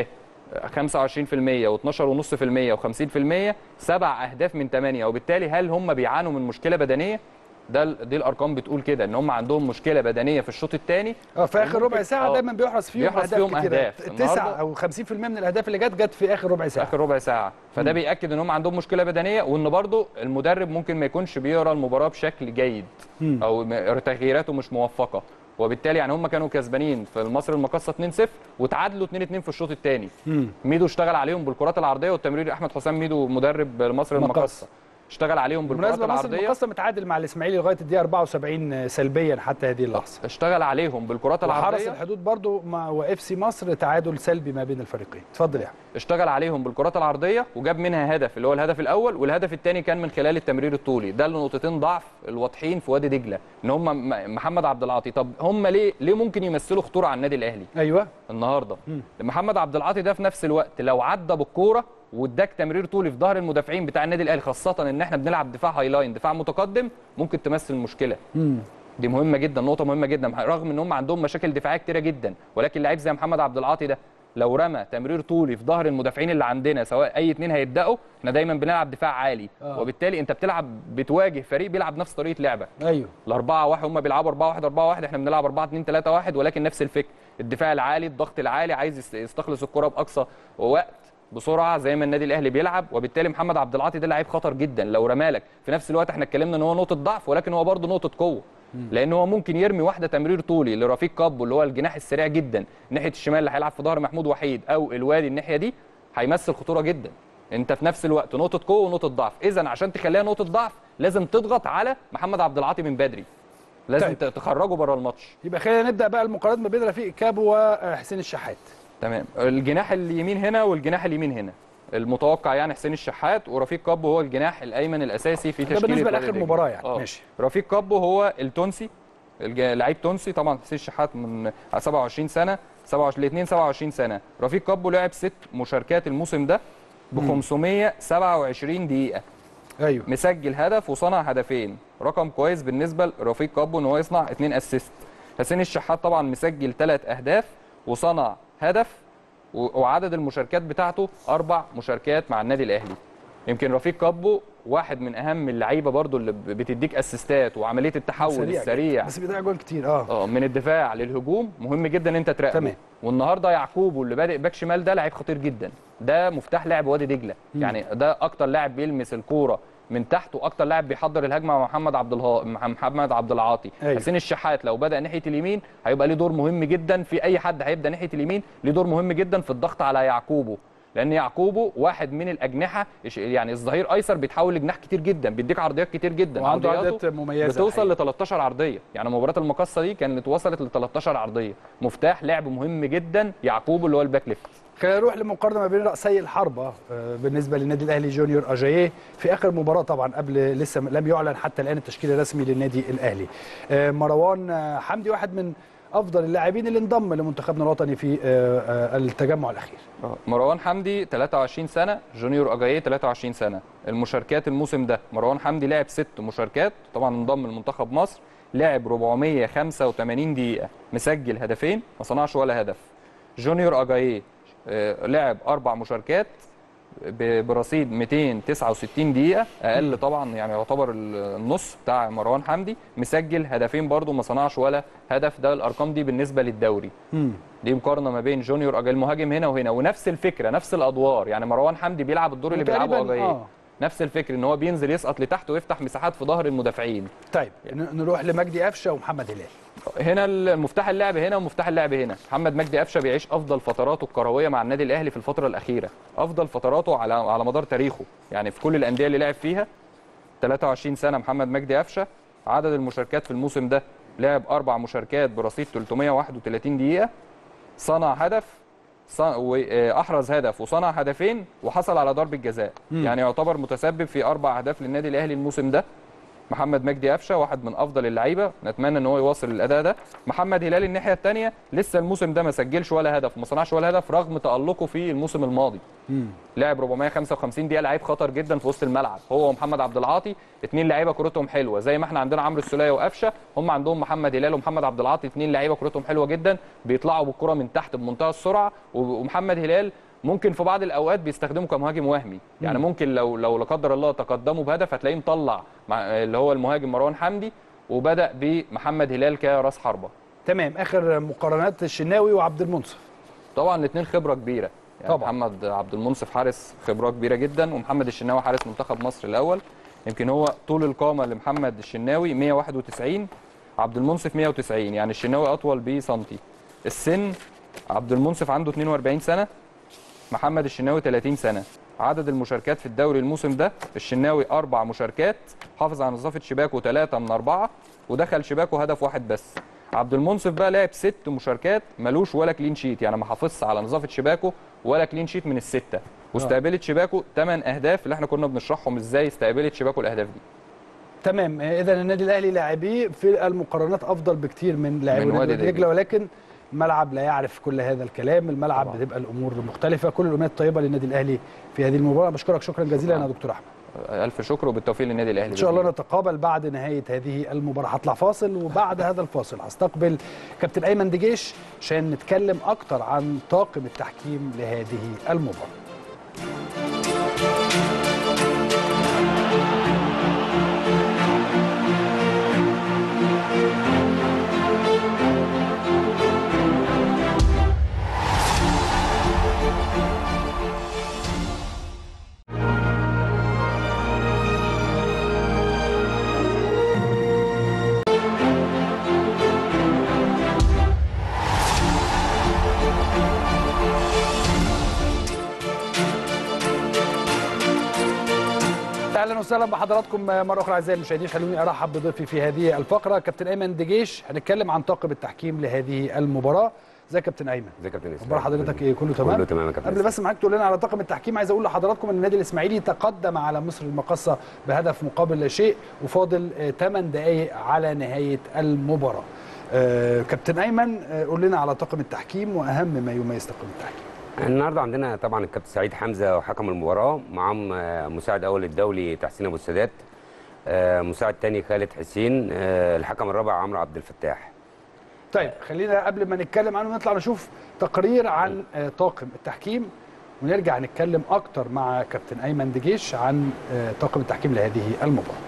25% و12.5% و50% سبع اهداف من ثمانيه وبالتالي هل هم بيعانوا من مشكله بدنيه؟ ده ال- دي الارقام بتقول كده ان هم عندهم مشكله بدنيه في الشوط الثاني اه في اخر ربع ساعه آه. دايما بيحرز فيهم بيحرز اهداف فيهم كتير أهداف. تسعة النهاردة- او 50% من الاهداف اللي جت جت في اخر ربع في ساعه اخر ربع ساعه فده بياكد ان هم عندهم مشكله بدنيه وان برضو المدرب ممكن ما يكونش بيقرا المباراه بشكل جيد مم. او م- تغييراته مش موفقه وبالتالي يعني هم كانوا كسبانين في المصري المقصه 2-0 وتعادلوا 2-2 في الشوط الثاني مم. ميدو اشتغل عليهم بالكرات العرضيه والتمرير احمد حسام ميدو مدرب المصري مقص. المقصه اشتغل عليهم بالكرات بالمناسبه مصر العرضيه المقصه متعادل مع الاسماعيلي لغايه الدقيقه 74 سلبيا حتى هذه اللحظه اشتغل عليهم بالكرات وحرس العرضيه الحدود برضو مع واف سي مصر تعادل سلبي ما بين الفريقين اتفضل يا احمد اشتغل عليهم بالكرات العرضيه وجاب منها هدف اللي هو الهدف الاول والهدف الثاني كان من خلال التمرير الطولي ده اللي نقطتين ضعف الواضحين في وادي دجله ان هم م- محمد عبد العاطي طب هم ليه ليه ممكن يمثلوا خطوره على النادي الاهلي ايوه النهارده محمد عبد العاطي ده في نفس الوقت لو عدى بالكوره واداك تمرير طولي في ظهر المدافعين بتاع النادي الاهلي خاصه ان احنا بنلعب دفاع هاي لاين دفاع متقدم ممكن تمثل مشكله مم. دي مهمه جدا نقطه مهمه جدا رغم ان هم عندهم مشاكل دفاعيه كتيره جدا ولكن لعيب زي محمد عبد العاطي ده لو رمى تمرير طولي في ظهر المدافعين اللي عندنا سواء اي اتنين هيبداوا احنا دايما بنلعب دفاع عالي آه. وبالتالي انت بتلعب بتواجه فريق بيلعب نفس طريقه لعبك ايوه الأربعة واحد هم بيلعبوا 4 1 4 1 احنا بنلعب 4 2 3 1 ولكن نفس الفكر الدفاع العالي الضغط العالي عايز يست- يستخلص الكرة بأقصى وقت بسرعه زي ما النادي الاهلي بيلعب وبالتالي محمد عبد العاطي ده لعيب خطر جدا لو رمالك في نفس الوقت احنا اتكلمنا ان هو نقطه ضعف ولكن هو برضه نقطه قوه لان هو ممكن يرمي واحده تمرير طولي لرفيق كابو اللي هو الجناح السريع جدا ناحيه الشمال اللي هيلعب في ظهر محمود وحيد او الوادي الناحيه دي هيمثل خطوره جدا انت في نفس الوقت نقطه قوه ونقطه ضعف اذا عشان تخليها نقطه ضعف لازم تضغط على محمد عبد العاطي من بدري لازم طيب. طيب. تخرجه بره الماتش يبقى خلينا نبدا بقى المقارنات ما بين رفيق كابو وحسين الشحات تمام الجناح اليمين هنا والجناح اليمين هنا المتوقع يعني حسين الشحات ورفيق كابو هو الجناح الايمن الاساسي في ده تشكيله بالنسبه وادي لاخر دجلة. مباراه يعني آه. ماشي رفيق كابو هو التونسي الج- لعيب تونسي طبعا حسين الشحات من 27 سنه 27 الاثنين 27 سنه رفيق كابو لعب ست مشاركات الموسم ده ب 527 دقيقه ايوه مسجل هدف وصنع هدفين رقم كويس بالنسبه لرفيق كابو ان هو يصنع اثنين اسيست حسين الشحات طبعا مسجل ثلاث اهداف وصنع هدف و- وعدد المشاركات بتاعته اربع مشاركات مع النادي الاهلي يمكن رفيق كابو واحد من اهم اللعيبه برضو اللي ب- بتديك اسيستات وعمليه التحول سريع السريع بس بيضيع جوان كتير اه اه من الدفاع للهجوم مهم جدا ان انت تراقبه تمام. والنهارده يعقوب اللي بادئ باك شمال ده لعيب خطير جدا ده مفتاح لعب وادي دجله يعني ده اكتر لاعب بيلمس الكوره من تحت واكتر لاعب بيحضر الهجمه مع محمد عبد الها... مع محمد عبد العاطي أيوة. حسين الشحات لو بدا ناحيه اليمين هيبقى ليه دور مهم جدا في اي حد هيبدا ناحيه اليمين ليه دور مهم جدا في الضغط على يعقوبه لان يعقوبه واحد من الاجنحه يعني الظهير ايسر بيتحول لجناح كتير جدا بيديك عرضيات كتير جدا وعنده عرضياته عدات مميزه بتوصل الحقيقة. ل 13 عرضيه يعني مباراه المقصه دي كانت وصلت ل 13 عرضيه مفتاح لعب مهم جدا يعقوب اللي هو الباك ليفت خلينا نروح لمقارنه ما بين رأسي الحربة آه، بالنسبة للنادي الأهلي جونيور أجاييه في آخر مباراة طبعا قبل لسه لم يعلن حتى الآن التشكيل الرسمي للنادي الأهلي آه، مروان آه، حمدي واحد من أفضل اللاعبين اللي انضم لمنتخبنا الوطني في آه، آه، التجمع الأخير مروان حمدي 23 سنه جونيور اجاييه 23 سنه المشاركات الموسم ده مروان حمدي لعب ست مشاركات طبعا انضم لمنتخب مصر لعب 485 دقيقه مسجل هدفين ما صنعش ولا هدف جونيور اجاييه آه، لعب اربع مشاركات ب- برصيد 269 دقيقة أقل طبعا يعني يعتبر النص بتاع مروان حمدي مسجل هدفين برضه ما صنعش ولا هدف ده الأرقام دي بالنسبة للدوري دي مقارنة ما بين جونيور أجاي المهاجم هنا وهنا ونفس الفكرة نفس الأدوار يعني مروان حمدي بيلعب الدور اللي بيلعبه وتقريباً، أجاي آه. نفس الفكر ان هو بينزل يسقط لتحت ويفتح مساحات في ظهر المدافعين طيب ن- نروح لمجدي قفشة ومحمد هلال هنا المفتاح اللعب هنا ومفتاح اللعب هنا محمد مجدي قفشه بيعيش افضل فتراته الكرويه مع النادي الاهلي في الفتره الاخيره افضل فتراته على على مدار تاريخه يعني في كل الانديه اللي لعب فيها 23 سنه محمد مجدي قفشه عدد المشاركات في الموسم ده لعب اربع مشاركات برصيد 331 دقيقه صنع هدف ص- واحرز هدف وصنع هدفين وحصل على ضربه جزاء يعني يعتبر متسبب في اربع اهداف للنادي الاهلي الموسم ده محمد مجدي قفشه واحد من افضل اللعيبه نتمنى ان هو يواصل الاداء ده محمد هلال الناحيه الثانيه لسه الموسم ده ما سجلش ولا هدف وما صنعش ولا هدف رغم تالقه في الموسم الماضي لعب 455 دقيقه لعيب خطر جدا في وسط الملعب هو ومحمد عبد العاطي اثنين لعيبه كورتهم حلوه زي ما احنا عندنا عمرو السوليه وقفشه هم عندهم محمد هلال ومحمد عبد العاطي اثنين لعيبه كورتهم حلوه جدا بيطلعوا بالكره من تحت بمنتهى السرعه ومحمد هلال ممكن في بعض الاوقات بيستخدمه كمهاجم وهمي يعني ممكن لو لو لا قدر الله تقدموا بهدف هتلاقيه مطلع مع اللي هو المهاجم مروان حمدي وبدا بمحمد هلال كراس حربه تمام آخر مقارنات الشناوي وعبد المنصف طبعا الاثنين خبره كبيره يعني طبعاً. محمد عبد المنصف حارس خبره كبيره جدا ومحمد الشناوي حارس منتخب مصر الاول يمكن هو طول القامه لمحمد الشناوي 191 عبد المنصف 190 يعني الشناوي اطول بسنتي السن عبد المنصف عنده 42 سنه محمد الشناوي 30 سنه عدد المشاركات في الدوري الموسم ده الشناوي اربع مشاركات حافظ على نظافه شباكه ثلاثه من اربعه ودخل شباكه هدف واحد بس عبد المنصف بقى لعب ست مشاركات ملوش ولا كلين شيت يعني ما حافظش على نظافه شباكه ولا كلين شيت من السته واستقبلت شباكه ثمان اهداف اللي احنا كنا بنشرحهم ازاي استقبلت شباكه الاهداف دي تمام اذا النادي الاهلي لاعبيه في المقارنات افضل بكتير من لاعبي من نادي وادي دجله دجلة. ولكن الملعب لا يعرف كل هذا الكلام الملعب طبعا. بتبقى الامور مختلفه كل الامنيات الطيبه للنادي الاهلي في هذه المباراه بشكرك شكرا جزيلا طبعا. يا دكتور احمد الف شكر وبالتوفيق للنادي الاهلي ان شاء الله بإذن نتقابل بعد نهايه هذه المباراه هطلع فاصل وبعد هذا الفاصل هستقبل كابتن ايمن دجيش عشان نتكلم اكتر عن طاقم التحكيم لهذه المباراه اهلا وسهلا بحضراتكم مره اخرى اعزائي المشاهدين خلوني ارحب بضيفي في هذه الفقره كابتن ايمن دجيش هنتكلم عن طاقم التحكيم لهذه المباراه ازيك يا كابتن ايمن ازيك يا كابتن اسلام اخبار حضرتك ايه كله تمام كله تمام يا كابتن قبل بس ما حضرتك تقول لنا على طاقم التحكيم عايز اقول لحضراتكم ان النادي الاسماعيلي تقدم على مصر المقاصه بهدف مقابل لا شيء وفاضل 8 دقائق على نهايه المباراه آه كابتن ايمن آه قول لنا على طاقم التحكيم واهم ما يميز طاقم التحكيم النهارده عندنا طبعا الكابتن سعيد حمزه وحكم المباراه معاهم آه، مساعد اول الدولي تحسين ابو السادات آه، مساعد تاني خالد حسين آه، الحكم الرابع عمرو عبد الفتاح طيب خلينا قبل ما نتكلم عنه نطلع نشوف تقرير عن آه، طاقم التحكيم ونرجع نتكلم اكتر مع كابتن ايمن دجيش عن آه، طاقم التحكيم لهذه المباراه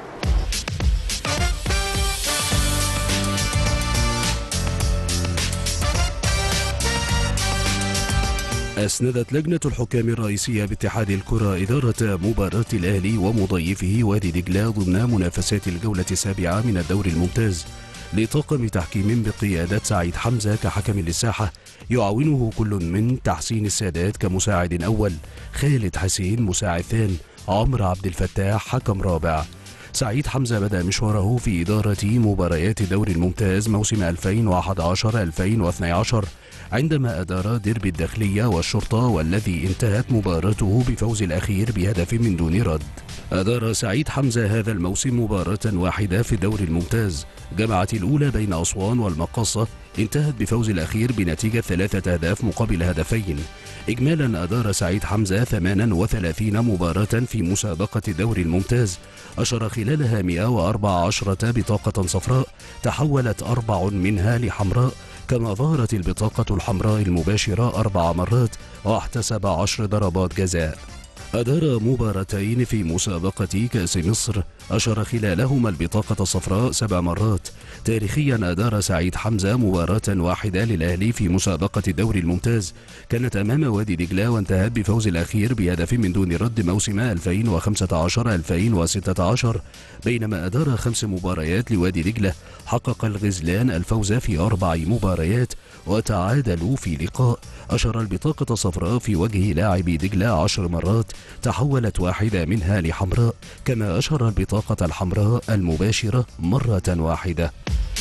أسندت لجنة الحكام الرئيسية باتحاد الكرة إدارة مباراة الأهلي ومضيفه وادي دجلة ضمن منافسات الجولة السابعة من الدوري الممتاز لطاقم تحكيم بقيادة سعيد حمزة كحكم للساحة يعاونه كل من تحسين السادات كمساعد أول خالد حسين مساعد ثان عمرو عبد الفتاح حكم رابع سعيد حمزة بدأ مشواره في إدارة مباريات الدوري الممتاز موسم 2011-2012 عندما أدار ديربي الداخلية والشرطة والذي انتهت مباراته بفوز الأخير بهدف من دون رد أدار سعيد حمزة هذا الموسم مباراة واحدة في الدوري الممتاز جمعت الأولى بين أسوان والمقاصة انتهت بفوز الأخير بنتيجة ثلاثة أهداف مقابل هدفين إجمالا أدار سعيد حمزة 38 مباراة في مسابقة الدوري الممتاز أشر خلالها 114 بطاقة صفراء تحولت أربع منها لحمراء كما ظهرت البطاقة الحمراء المباشرة أربع مرات واحتسب عشر ضربات جزاء أدار مباراتين في مسابقة كأس مصر أشر خلالهما البطاقة الصفراء سبع مرات تاريخيا أدار سعيد حمزة مباراة واحدة للأهلي في مسابقة الدوري الممتاز كانت أمام وادي دجلة وانتهت بفوز الأخير بهدف من دون رد موسم 2015-2016 بينما أدار خمس مباريات لوادي دجلة حقق الغزلان الفوز في أربع مباريات وتعادلوا في لقاء أشر البطاقة الصفراء في وجه لاعب دجلة عشر مرات تحولت واحدة منها لحمراء كما أشر البطاقة الحمراء المباشرة مرة واحدة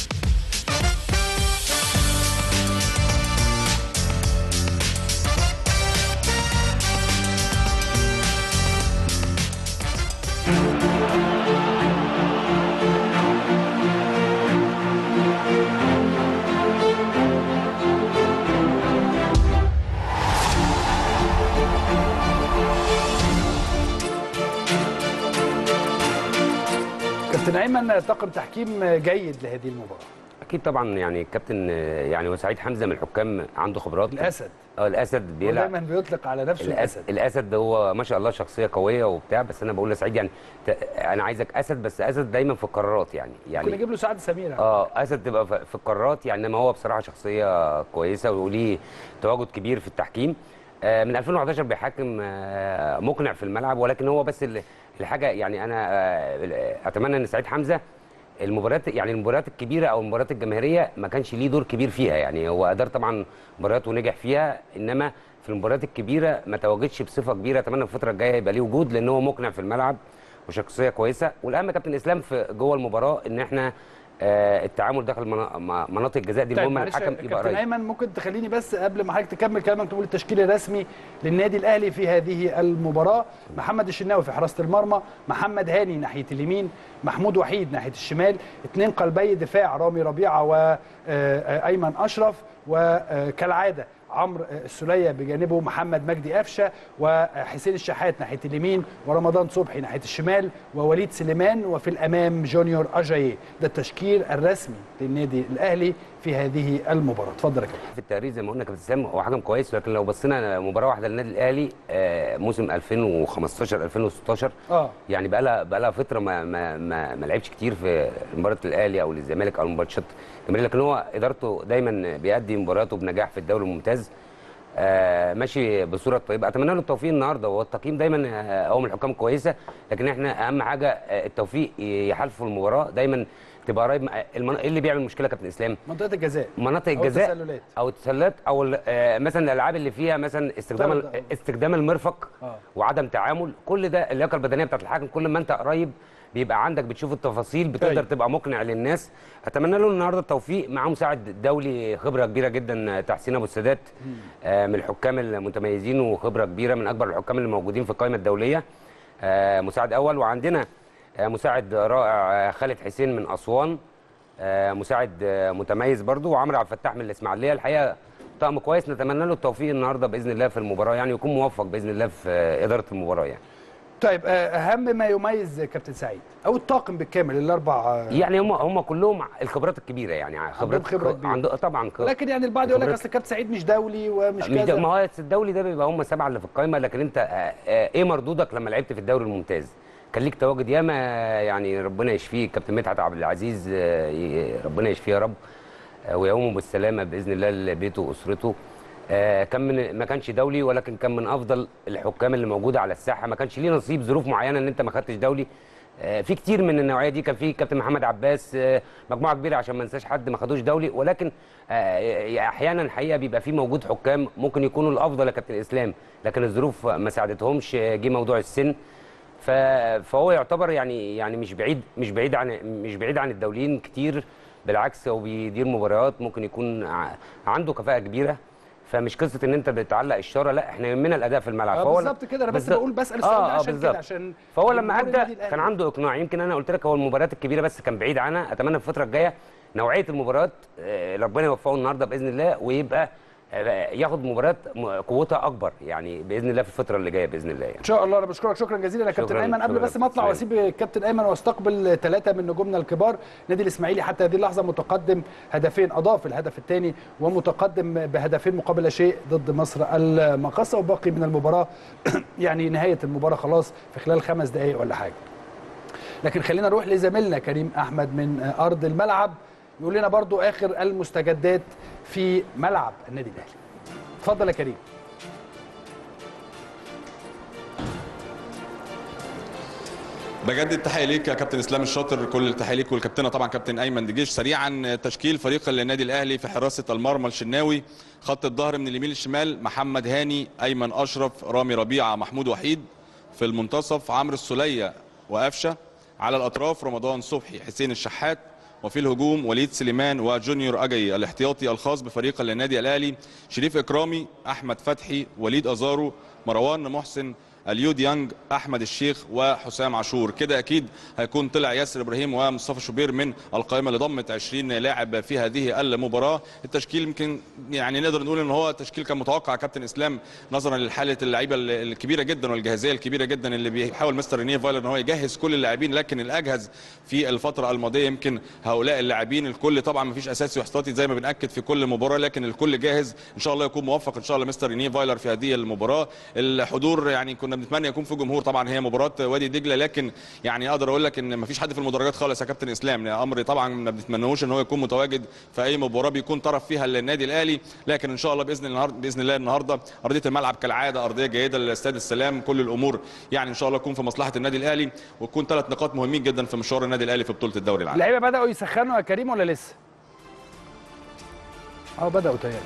كابتن ايمن طاقم تحكيم جيد لهذه المباراه اكيد طبعا يعني الكابتن آه، يعني وسعيد حمزه من الحكام عنده خبرات الاسد اه الاسد هو بيلعب دايما بيطلق على نفسه الاسد الاسد الاسد ده هو ما شاء الله شخصيه قويه وبتاع بس انا بقول لسعيد يعني ت- انا عايزك اسد بس اسد دايما في القرارات يعني ممكن يعني نجيب له سعد سمير اه اسد تبقى في في القارات يعني انما هو بصراحه شخصيه كويسه وليه تواجد كبير في التحكيم آه، من 2011 بيحكم آه، مقنع في الملعب ولكن هو بس ال- الحاجه يعني انا آه، اتمنى ان سعيد حمزه المباريات يعني المباريات الكبيره او المباريات الجماهيريه ما كانش ليه دور كبير فيها يعني هو ادار طبعا مباريات ونجح فيها انما في المباريات الكبيره ما تواجدش بصفه كبيره اتمنى الفتره الجايه يبقى ليه وجود لان هو مقنع في الملعب وشخصيه كويسه والاهم يا كابتن اسلام في جوه المباراه ان احنا آه، التعامل داخل منا- م- مناطق الجزاء دي طيب المهم معلش الحكم يبقى كابتن قريب ايمن ممكن تخليني بس قبل ما حضرتك تكمل كلامك تقول التشكيل الرسمي للنادي الاهلي في هذه المباراه محمد الشناوي في حراسه المرمى محمد هاني ناحيه اليمين محمود وحيد ناحيه الشمال اثنين قلبي دفاع رامي ربيعه وايمن اشرف وكالعاده عمرو السوليه بجانبه محمد مجدي قفشه وحسين الشحات ناحيه اليمين ورمضان صبحي ناحيه الشمال ووليد سليمان وفي الامام جونيور اجاييه ده التشكيل الرسمي للنادي الاهلي في هذه المباراه اتفضل يا كابتن في التقرير زي ما قلنا كابتن اسلام هو حكم كويس لكن لو بصينا مباراه واحده للنادي الاهلي آه، موسم 2015 2016 اه يعني بقى لها بقى لها فتره ما ما ما, ما لعبش كتير في مباراه الاهلي او الزمالك او الماتشات الجماهيريه لكن هو ادارته دايما بيأدي مباراته بنجاح في الدوري الممتاز آه ماشي بصوره طيبه اتمنى له التوفيق النهارده هو التقييم دايما آه، هو من الحكام كويسه لكن احنا اهم حاجه آه، التوفيق يحالفه المباراه دايما تبقى قريب من- المن... ايه اللي بيعمل مشكله يا كابتن اسلام منطقه الجزاء مناطق أو الجزاء التسللات. او التسللات او ال- آه، مثلا الالعاب اللي فيها مثلا استخدام ال- طرد. استخدام المرفق آه. وعدم تعامل كل ده اللياقه البدنيه بتاعت الحكم كل ما انت قريب بيبقى عندك بتشوف التفاصيل بتقدر أيوة. تبقى مقنع للناس اتمنى له النهارده التوفيق مع مساعد دولي خبره كبيره جدا تحسين ابو السادات آه، من الحكام المتميزين وخبره كبيره من اكبر الحكام اللي موجودين في القائمه الدوليه آه، مساعد اول وعندنا آه، مساعد رائع آه، خالد حسين من اسوان آه، مساعد آه، متميز برضو وعمرو عبد الفتاح من الاسماعيليه الحقيقه طقم كويس نتمنى له التوفيق النهارده باذن الله في المباراه يعني يكون موفق باذن الله في آه، اداره المباراه يعني طيب آه، اهم ما يميز كابتن سعيد او الطاقم بالكامل الاربع آه، يعني هم هم كلهم الخبرات الكبيره يعني خبرات خبرة كبيرة. عنده طبعا خ- لكن يعني البعض يقول لك خبرات- اصل كابتن سعيد مش دولي ومش مش ده- كذا ما هو الدولي ده بيبقى هم السبعه اللي في القائمه لكن انت آه، آه، ايه مردودك لما لعبت في الدوري الممتاز كان ليك تواجد ياما يعني ربنا يشفيه كابتن مدحت عبد العزيز آه، ي- ربنا يشفيه يا رب آه، ويقومه بالسلامه باذن الله لبيته واسرته آه، كان من ما كانش دولي ولكن كان من افضل الحكام اللي موجوده على الساحه ما كانش ليه نصيب ظروف معينه ان انت ما خدتش دولي آه، في كتير من النوعيه دي كان في كابتن محمد عباس آه، مجموعه كبيره عشان ما ننساش حد ما خدوش دولي ولكن آه، احيانا الحقيقه بيبقى في موجود حكام ممكن يكونوا الافضل يا كابتن اسلام لكن الظروف ما ساعدتهمش آه، جه موضوع السن ف- فهو يعتبر يعني يعني مش بعيد مش بعيد عن مش بعيد عن الدوليين كتير بالعكس هو بيدير مباريات ممكن يكون ع- عنده كفاءه كبيره فمش قصه ان انت بتعلق الشاره لا احنا يهمنا الاداء في الملعب آه، فهو بالظبط كده انا بس بالظبط. بقول بسال السؤال آه، ده آه، عشان بالظبط. كده عشان فهو لما جمهور النادي ادى الأهلي. كان عنده اقناع يمكن انا قلت لك هو المباريات الكبيره بس كان بعيد عنها اتمنى في الفتره الجايه نوعيه المباريات آه، ربنا يوفقه النهارده باذن الله ويبقى آه، ياخد مباريات م- قوتها اكبر يعني باذن الله في الفتره اللي جايه باذن الله يعني ان شاء الله انا بشكرك شكرا جزيلا يا كابتن شكراً، ايمن قبل شكراً بس ما اطلع شكراً. واسيب الكابتن ايمن واستقبل ثلاثه من نجومنا الكبار نادي الاسماعيلي حتى هذه اللحظه متقدم هدفين اضاف الهدف الثاني ومتقدم بهدفين مقابل لا شيء ضد مصر المقاصه وباقي من المباراه يعني نهايه المباراه خلاص في خلال خمس دقائق ولا حاجه لكن خلينا نروح لزميلنا كريم احمد من ارض الملعب يقول لنا برضو اخر المستجدات في ملعب النادي الاهلي اتفضل يا كريم بجد التحيه ليك يا كابتن اسلام الشاطر كل التحيه ليك والكابتنه طبعا كابتن ايمن دجيش سريعا تشكيل فريق النادي الاهلي في حراسه المرمى الشناوي خط الظهر من اليمين للشمال محمد هاني ايمن اشرف رامي ربيعه محمود وحيد في المنتصف عمرو السوليه وقفشه على الاطراف رمضان صبحي حسين الشحات وفي الهجوم وليد سليمان وجونيور اجاي الاحتياطي الخاص بفريق النادي الاهلي شريف اكرامي احمد فتحي وليد ازارو مروان محسن اليو ديانج احمد الشيخ وحسام عاشور كده اكيد هيكون طلع ياسر ابراهيم ومصطفى شوبير من القائمه اللي ضمت 20 لاعب في هذه المباراه التشكيل يمكن يعني نقدر نقول ان هو تشكيل كان متوقع يا كابتن اسلام نظرا لحاله اللعيبه الكبيره جدا والجاهزيه الكبيره جدا اللي بيحاول مستر رينيه فايلر ان هو يجهز كل اللاعبين لكن الاجهز في الفتره الماضيه يمكن هؤلاء اللاعبين الكل طبعا ما فيش اساسي واحتياطي زي ما بناكد في كل مباراه لكن الكل جاهز ان شاء الله يكون موفق ان شاء الله مستر رينيه فايلر في هذه المباراه الحضور يعني كنا بنتمنى يكون في جمهور طبعا هي مباراه وادي دجله لكن يعني اقدر اقول لك ان ما فيش حد في المدرجات خالص يا كابتن اسلام امر طبعا ما بنتمناهوش ان هو يكون متواجد في اي مباراه بيكون طرف فيها النادي الاهلي لكن ان شاء الله باذن النهارده باذن الله النهارده ارضيه الملعب كالعاده ارضيه جيده لاستاد السلام كل الامور يعني ان شاء الله تكون في مصلحه النادي الاهلي وتكون ثلاث نقاط مهمين جدا في مشوار النادي الاهلي في بطوله الدوري العام اللعيبه بداوا يسخنوا يا كريم ولا لسه؟ اه بداوا تهيألي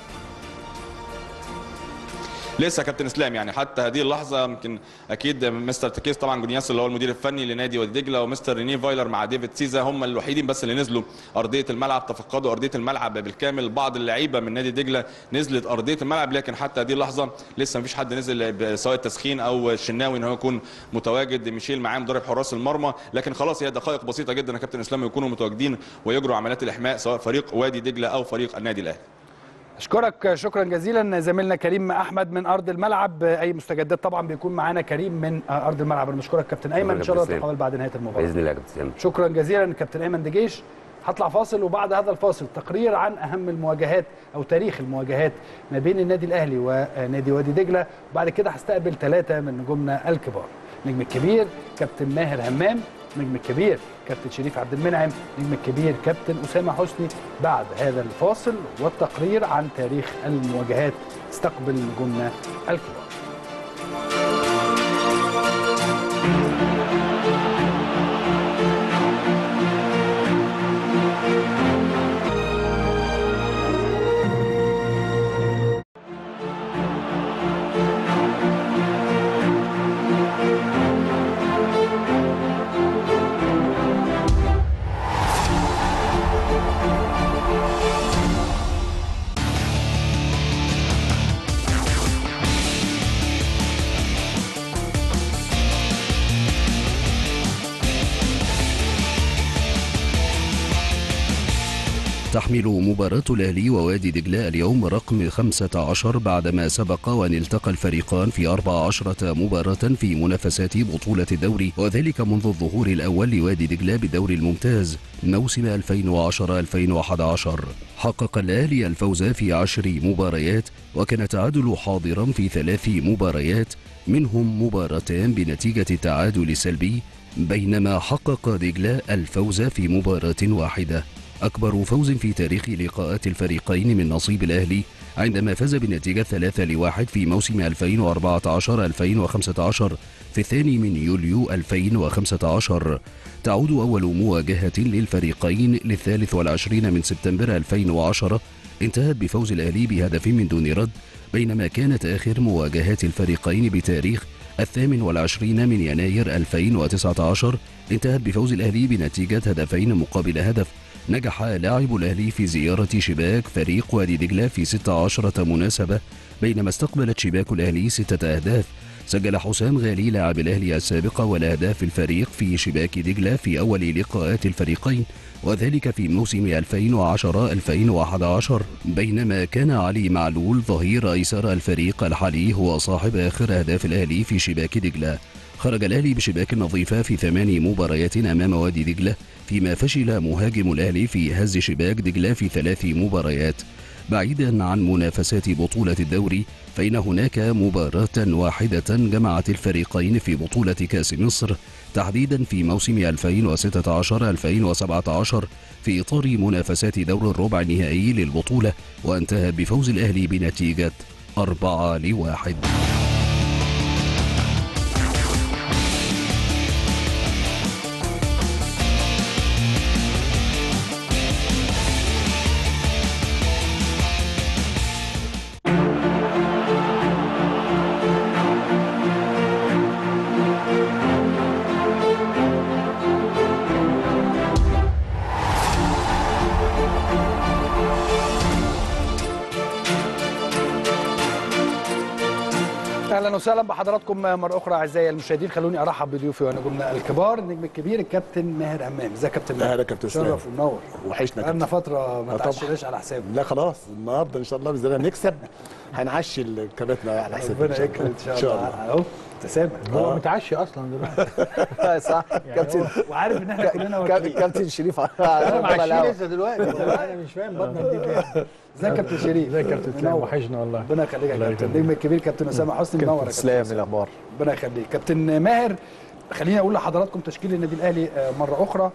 لسه يا كابتن اسلام يعني حتى هذه اللحظه يمكن اكيد مستر تكيس طبعا جونياس اللي هو المدير الفني لنادي وادي دجله ومستر ريني فايلر مع ديفيد سيزا هم الوحيدين بس اللي نزلوا ارضيه الملعب تفقدوا ارضيه الملعب بالكامل بعض اللعيبه من نادي دجله نزلت ارضيه الملعب لكن حتى هذه اللحظه لسه مفيش حد نزل سواء التسخين او الشناوي ان هو يكون متواجد ميشيل معاه مدرب حراس المرمى لكن خلاص هي دقائق بسيطه جدا يا كابتن اسلام يكونوا متواجدين ويجروا عمليات الاحماء سواء فريق وادي دجله او فريق النادي الاهلي اشكرك شكرا جزيلا زميلنا كريم احمد من ارض الملعب اي مستجدات طبعا بيكون معانا كريم من ارض الملعب انا بشكرك كابتن ايمن ان شاء الله كابتن نتقابل بعد نهايه المباراه باذن الله يا كابتن سامي شكرا جزيلا كابتن ايمن دجيش هطلع فاصل وبعد هذا الفاصل تقرير عن اهم المواجهات او تاريخ المواجهات ما بين النادي الاهلي ونادي وادي دجله وبعد كده هستقبل ثلاثه من نجومنا الكبار نجم الكبير كابتن ماهر همام نجم الكبير كابتن شريف عبد المنعم نجم الكبير كابتن اسامه حسني بعد هذا الفاصل والتقرير عن تاريخ المواجهات استقبل نجومنا الكبار تحمل مباراة الأهلي ووادي دجلة اليوم رقم 15 بعدما سبق وأن التقى الفريقان في 14 مباراة في منافسات بطولة الدوري وذلك منذ الظهور الأول لوادي دجلة بالدوري الممتاز موسم 2010-2011 حقق الأهلي الفوز في عشر مباريات وكان التعادل حاضرا في ثلاث مباريات منهم مباراتان بنتيجة التعادل السلبي بينما حقق دجلة الفوز في مباراة واحدة أكبر فوز في تاريخ لقاءات الفريقين من نصيب الأهلي عندما فاز بنتيجة 3 لواحد في موسم 2014-2015 في الثاني من يوليو 2015 تعود أول مواجهة للفريقين للثالث والعشرين من سبتمبر 2010 انتهت بفوز الأهلي بهدف من دون رد بينما كانت آخر مواجهات الفريقين بتاريخ الثامن والعشرين من يناير 2019 انتهت بفوز الأهلي بنتيجة هدفين مقابل هدف نجح لاعب الأهلي في زيارة شباك فريق وادي دجلة في 16 مناسبة بينما استقبلت شباك الأهلي ستة أهداف سجل حسام غالي لاعب الأهلي السابق والأهداف الفريق في شباك دجلة في أول لقاءات الفريقين وذلك في موسم 2010-2011 بينما كان علي معلول ظهير أيسر الفريق الحالي هو صاحب آخر أهداف الأهلي في شباك دجلة خرج الأهلي بشباك نظيفة في ثمان مباريات أمام وادي دجلة فيما فشل مهاجم الأهلي في هز شباك دجلة في ثلاث مباريات بعيدا عن منافسات بطولة الدوري فإن هناك مباراة واحدة جمعت الفريقين في بطولة كأس مصر تحديدا في موسم 2016-2017 في إطار منافسات دور الربع النهائي للبطولة وانتهت بفوز الأهلي بنتيجة أربعة لواحد اهلا وسهلا بحضراتكم مره اخرى اعزائي المشاهدين خلوني ارحب بضيوفي ونجومنا الكبار النجم الكبير الكابتن ماهر همام ازيك يا كابتن ماهر اهلا كابتن اسلام شرف ونور وحشنا بقالنا كابتن فتره ما آه طبعا. تعشناش على حسابه لا خلاص النهارده ان شاء الله باذن الله نكسب هنعشي الكباتنا على حسابنا ربنا يكرم ان شاء الله اهو ابتسامه هو متعشي اصلا دلوقتي صح كابتن وعارف ان احنا كلنا كابتن واكلين كابتن شريف انا معشي لسه دلوقتي انا مش فاهم بطنك دي فين ازيك يا كابتن شريف ازيك يا كابتن اسلام منور. وحشنا والله ربنا يخليك يا الله كابتن يخليك. النجم الكبير كابتن اسامه حسني منور يا كابتن تسلم أسامة. الاخبار ربنا يخليك كابتن ماهر خليني اقول لحضراتكم تشكيل النادي الاهلي آه، مره اخرى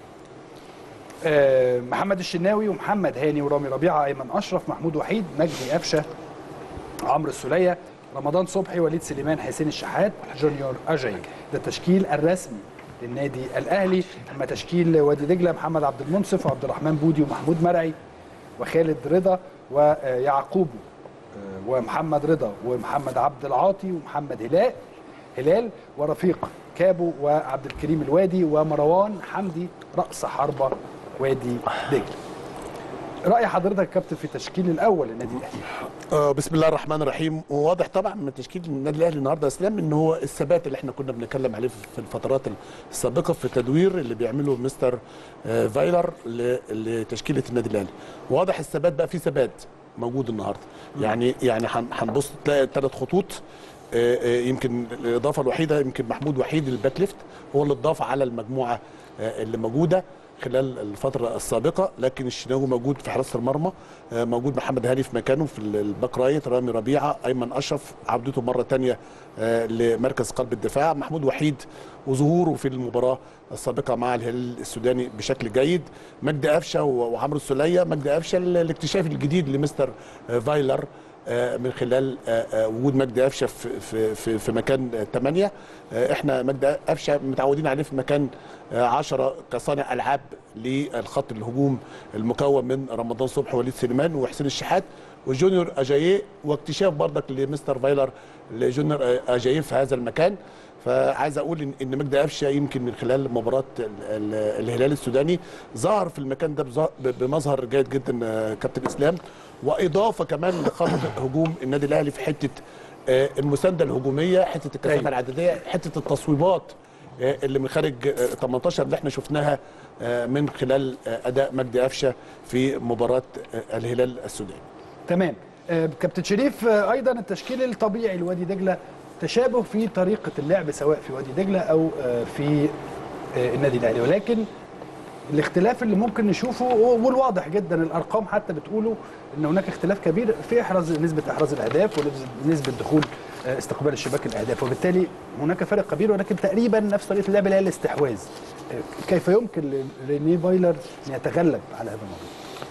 آه، محمد الشناوي ومحمد هاني ورامي ربيعه ايمن اشرف محمود وحيد مجدي قفشه عمرو السوليه رمضان صبحي وليد سليمان حسين الشحات جونيور اجاي ده التشكيل الرسمي للنادي الاهلي اما تشكيل وادي دجله محمد عبد المنصف وعبد الرحمن بودي ومحمود مرعي وخالد رضا ويعقوب آه، ومحمد رضا ومحمد عبد العاطي ومحمد هلال هلال ورفيق كابو وعبد الكريم الوادي ومروان حمدي راس حربه وادي دجله راي حضرتك يا كابتن في التشكيل الاول للنادي الاهلي آه بسم الله الرحمن الرحيم وواضح طبعا من تشكيل النادي الاهلي النهارده يا اسلام ان هو الثبات اللي احنا كنا بنتكلم عليه في الفترات السابقه في التدوير اللي بيعمله مستر آه فايلر ل- لتشكيله النادي الاهلي واضح الثبات بقى في ثبات موجود النهارده يعني يعني هن- هنبص تلاقي ثلاث خطوط آه، آه، يمكن الاضافه الوحيده يمكن محمود وحيد الباك ليفت هو اللي اتضاف على المجموعه آه، اللي موجوده خلال الفتره السابقه لكن الشناوي موجود في حراسه المرمى آه، موجود محمد هاني في مكانه في الباك رايت رامي ربيعه ايمن اشرف عودته مره ثانيه لمركز قلب الدفاع محمود وحيد وظهوره في المباراه السابقه مع الهلال السوداني بشكل جيد مجدي قفشه وعمرو السوليه مجدي قفشه الاكتشاف الجديد لمستر آه، فايلر آه، من خلال آه، آه، وجود مجدي قفشه في في في, في مكان 8 احنا مجدي قفشه متعودين عليه في مكان 10 كصانع العاب للخط الهجوم المكون من رمضان صبحي وليد سليمان وحسين الشحات وجونيور اجاييه واكتشاف برضك لمستر فايلر لجونيور اجاييه في هذا المكان فعايز اقول ان ان مجدي قفشه يمكن من خلال مباراه ال- ال- الهلال السوداني ظهر في المكان ده بظه- ب- بمظهر جيد جدا آه، كابتن اسلام واضافه كمان لخط هجوم النادي الاهلي في حته آه، المسانده الهجوميه حته الكثافه أيوة. العدديه حته التصويبات آه، اللي من خارج آه، 18 اللي احنا شفناها آه، من خلال آه، اداء مجدي قفشه في مباراه آه، الهلال السوداني تمام آه، كابتن شريف آه، ايضا التشكيل الطبيعي لوادي دجله تشابه في طريقه اللعب سواء في وادي دجله او آه، في آه، النادي الاهلي ولكن الاختلاف اللي ممكن نشوفه والواضح جدا الارقام حتى بتقوله ان هناك اختلاف كبير في احراز نسبه احراز الاهداف ونسبه دخول آه، استقبال الشباك الاهداف وبالتالي هناك فرق كبير ولكن تقريبا نفس طريقه اللعب اللي هي الاستحواذ آه، كيف يمكن لريني فايلر ان يتغلب على هذا الموضوع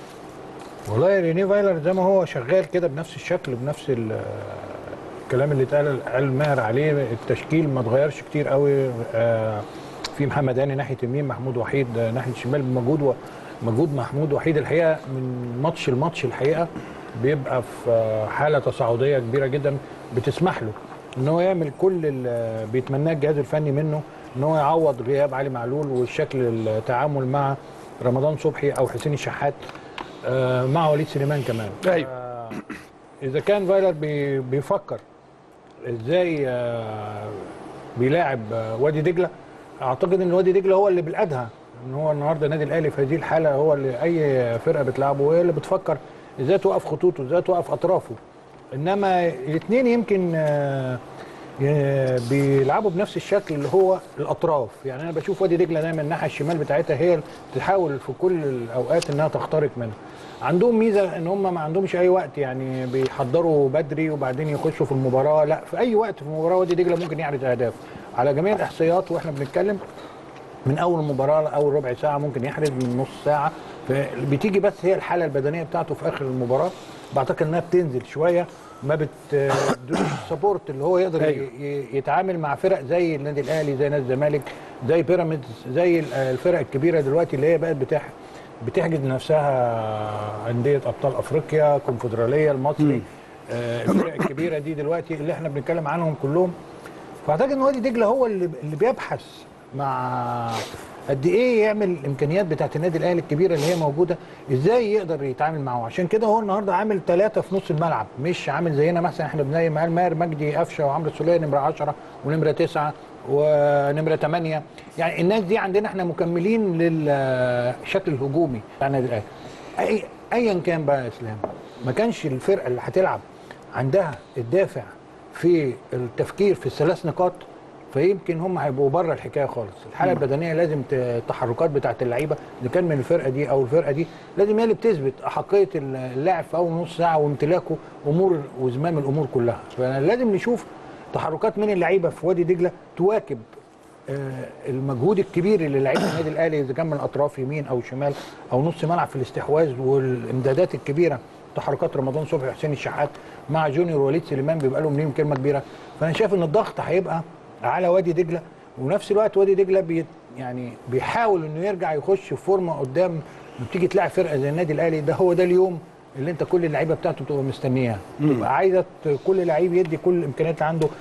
والله ريني فايلر زي ما هو شغال كده بنفس الشكل وبنفس ال- الكلام اللي اتقال قال ماهر عليه التشكيل ما اتغيرش كتير قوي آه، في محمد هاني ناحيه يمين محمود وحيد آه، ناحيه الشمال بمجهود و- مجهود محمود وحيد الحقيقه من ماتش لماتش الحقيقه بيبقى في آه، حاله تصاعديه كبيره جدا بتسمح له ان هو يعمل كل اللي بيتمناه الجهاز الفني منه ان هو يعوض غياب علي معلول والشكل التعامل مع رمضان صبحي او حسين الشحات آه، مع وليد سليمان كمان أيوة. آه، اذا كان فايلر بي- بيفكر ازاي آه، بيلاعب آه، وادي دجله اعتقد ان وادي دجله هو اللي بالادهى ان هو النهارده النادي الاهلي في هذه الحاله هو اللي اي فرقه بتلعبه هي اللي بتفكر ازاي توقف خطوطه ازاي توقف اطرافه انما الاثنين يمكن آه، ي- بيلعبوا بنفس الشكل اللي هو الاطراف يعني انا بشوف وادي دجله دايما الناحيه الشمال بتاعتها هي اللي بتحاول في كل الاوقات انها تخترق منها عندهم ميزه ان هم ما عندهمش اي وقت يعني بيحضروا بدري وبعدين يخشوا في المباراه لا في اي وقت في المباراه وادي دجله ممكن يعرض اهداف على جميع الاحصائيات واحنا بنتكلم من اول مباراه لاول ربع ساعه ممكن يحرز من نص ساعه بتيجي بس هي الحاله البدنيه بتاعته في اخر المباراه بعتقد انها بتنزل شويه ما بتدوش السبورت اللي هو يقدر أيوة. ي- يتعامل مع فرق زي النادي الاهلي زي نادي الزمالك زي بيراميدز زي ال- الفرق الكبيره دلوقتي اللي هي بقت بتح بتحجز لنفسها انديه ابطال افريقيا كونفدراليه المصري آه، الفرق الكبيره دي دلوقتي اللي احنا بنتكلم عنهم كلهم فاعتقد ان وادي دجله هو اللي اللي بيبحث مع قد ايه يعمل الامكانيات بتاعت النادي الاهلي الكبيره اللي هي موجوده ازاي يقدر يتعامل معه عشان كده هو النهارده عامل ثلاثه في نص الملعب مش عامل زينا مثلا احنا بنلاقي مع ماهر مجدي قفشه وعمرو السوليه نمره 10 ونمره 9 ونمره 8 يعني الناس دي عندنا احنا مكملين للشكل الهجومي بتاع النادي الاهلي أي ايا كان بقى يا اسلام ما كانش الفرقه اللي هتلعب عندها الدافع في التفكير في الثلاث نقاط فيمكن هم هيبقوا بره الحكايه خالص الحاله البدنيه لازم ت- التحركات بتاعت اللعيبه اذا كان من الفرقه دي او الفرقه دي لازم هي اللي بتثبت احقيه اللاعب في اول نص ساعه وامتلاكه امور وزمام الامور كلها فلازم نشوف تحركات من اللعيبه في وادي دجله تواكب آه، المجهود الكبير اللي لعيبه النادي الاهلي اذا كان من اطراف يمين او شمال او نص ملعب في الاستحواذ والامدادات الكبيره تحركات رمضان صبحي وحسين الشحات مع جونيور وليد سليمان بيبقى لهم ليهم كلمه كبيره فانا شايف ان الضغط هيبقى على وادي دجله ونفس الوقت وادي دجله بي يعني بيحاول انه يرجع يخش في فورمه قدام لما تيجي تلاعب فرقه زي النادي الاهلي ده هو ده اليوم اللي انت كل اللعيبه بتاعته تبقى مستنياها تبقى عايزه ت- كل لعيب يدي كل الامكانيات اللي عنده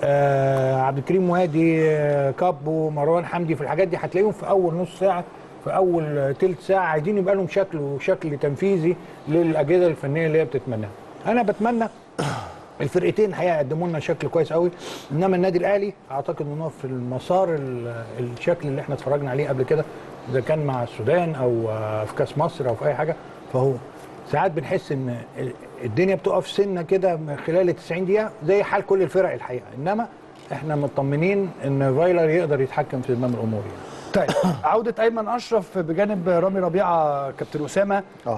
آه عبد الكريم وادي آه كابو مروان حمدي في الحاجات دي هتلاقيهم في اول نص ساعه في اول آه، تلت ساعه عايزين يبقى لهم شكل وشكل تنفيذي للاجهزه الفنيه اللي هي بتتمناها انا بتمنى الفرقتين هيقدموا لنا شكل كويس قوي انما النادي الاهلي اعتقد ان هو في المسار ال- الشكل اللي احنا اتفرجنا عليه قبل كده اذا كان مع السودان او آه، في كاس مصر او في اي حاجه فهو ساعات بنحس ان الدنيا بتقف سنه كده من خلال ال 90 دقيقه زي حال كل الفرق الحقيقه انما احنا مطمنين ان فايلر يقدر يتحكم في زمام الامور يعني. طيب عودة أيمن أشرف بجانب رامي ربيعة كابتن أسامة اه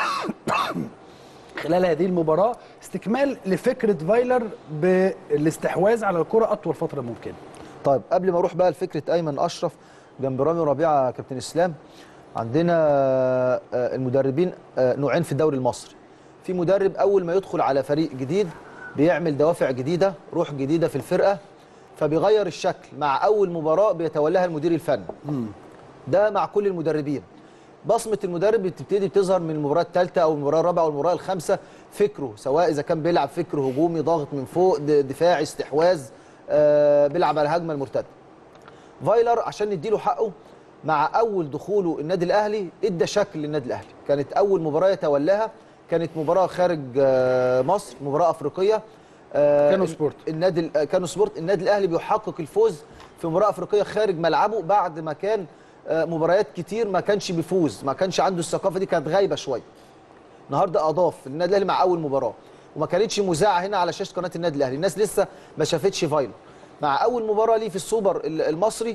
خلال هذه المباراة استكمال لفكرة فايلر بالاستحواذ على الكرة أطول فترة ممكنة طيب قبل ما اروح بقى لفكره ايمن اشرف جنب رامي ربيعه كابتن اسلام عندنا آه، المدربين آه، نوعين في الدوري المصري في مدرب اول ما يدخل على فريق جديد بيعمل دوافع جديده روح جديده في الفرقه فبيغير الشكل مع اول مباراه بيتولاها المدير الفني ده مع كل المدربين بصمه المدرب بتبتدي بتظهر من المباراه الثالثه او المباراه الرابعه او المباراه الخامسه فكره سواء اذا كان بيلعب فكر هجومي ضاغط من فوق د- دفاعي استحواذ آه بيلعب على الهجمه المرتده فايلر عشان نديله حقه مع اول دخوله النادي الاهلي ادى شكل للنادي الاهلي كانت اول مباراه يتولاها كانت مباراه خارج آه، مصر مباراه افريقيه آه، كانوا سبورت. النادي ال- كانوا سبورت النادي الاهلي بيحقق الفوز في مباراه افريقيه خارج ملعبه بعد ما كان آه، مباريات كتير ما كانش بيفوز ما كانش عنده الثقافه دي كانت غايبه شويه النهارده اضاف النادي الاهلي مع اول مباراه وما كانتش مذاعه هنا على شاشه قناه النادي الاهلي الناس لسه ما شافتش فايلر مع اول مباراه ليه في السوبر ال- المصري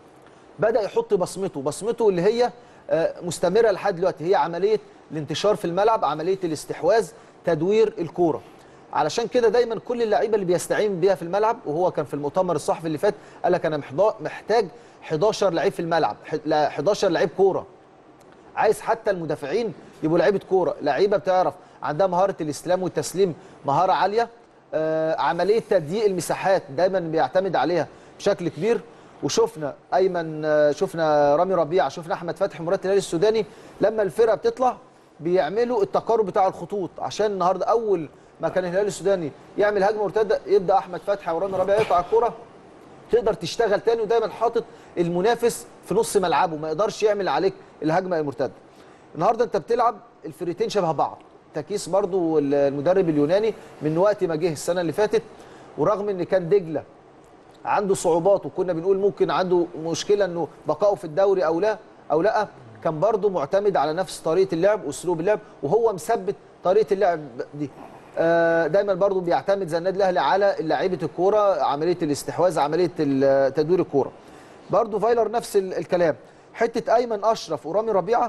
بدا يحط بصمته بصمته اللي هي آه، مستمره لحد دلوقتي هي عمليه الانتشار في الملعب عمليه الاستحواذ تدوير الكوره علشان كده دايما كل اللعيبه اللي بيستعين بيها في الملعب وهو كان في المؤتمر الصحفي اللي فات قال لك انا محضا- محتاج 11 لعيب في الملعب ح- لا، 11 لعيب كوره عايز حتى المدافعين يبقوا لعيبه كوره لعيبه بتعرف عندها مهاره الاستلام والتسليم مهاره عاليه آه عمليه تضييق المساحات دايما بيعتمد عليها بشكل كبير وشفنا ايمن آه شفنا رامي ربيعه شفنا احمد فتحي مرات الهلال السوداني لما الفرقه بتطلع بيعملوا التقارب بتاع الخطوط عشان النهارده اول ما كان الهلال السوداني يعمل هجمه مرتده يبدا احمد فتحي ورامي ربيعه يقطع الكوره تقدر تشتغل تاني ودايما حاطط المنافس في نص ملعبه ما يقدرش يعمل عليك الهجمه المرتده النهارده انت بتلعب الفريقين شبه بعض تكيس برضو المدرب اليوناني من وقت ما جه السنه اللي فاتت ورغم ان كان دجله عنده صعوبات وكنا بنقول ممكن عنده مشكله انه بقائه في الدوري او لا او لا كان برضه معتمد على نفس طريقه اللعب واسلوب اللعب وهو مثبت طريقه اللعب دي آه، دايما برضه بيعتمد زي النادي الاهلي على لعيبه الكوره عمليه الاستحواذ عمليه ال- تدوير الكوره برضه فايلر نفس ال- الكلام حته ايمن اشرف ورامي ربيعه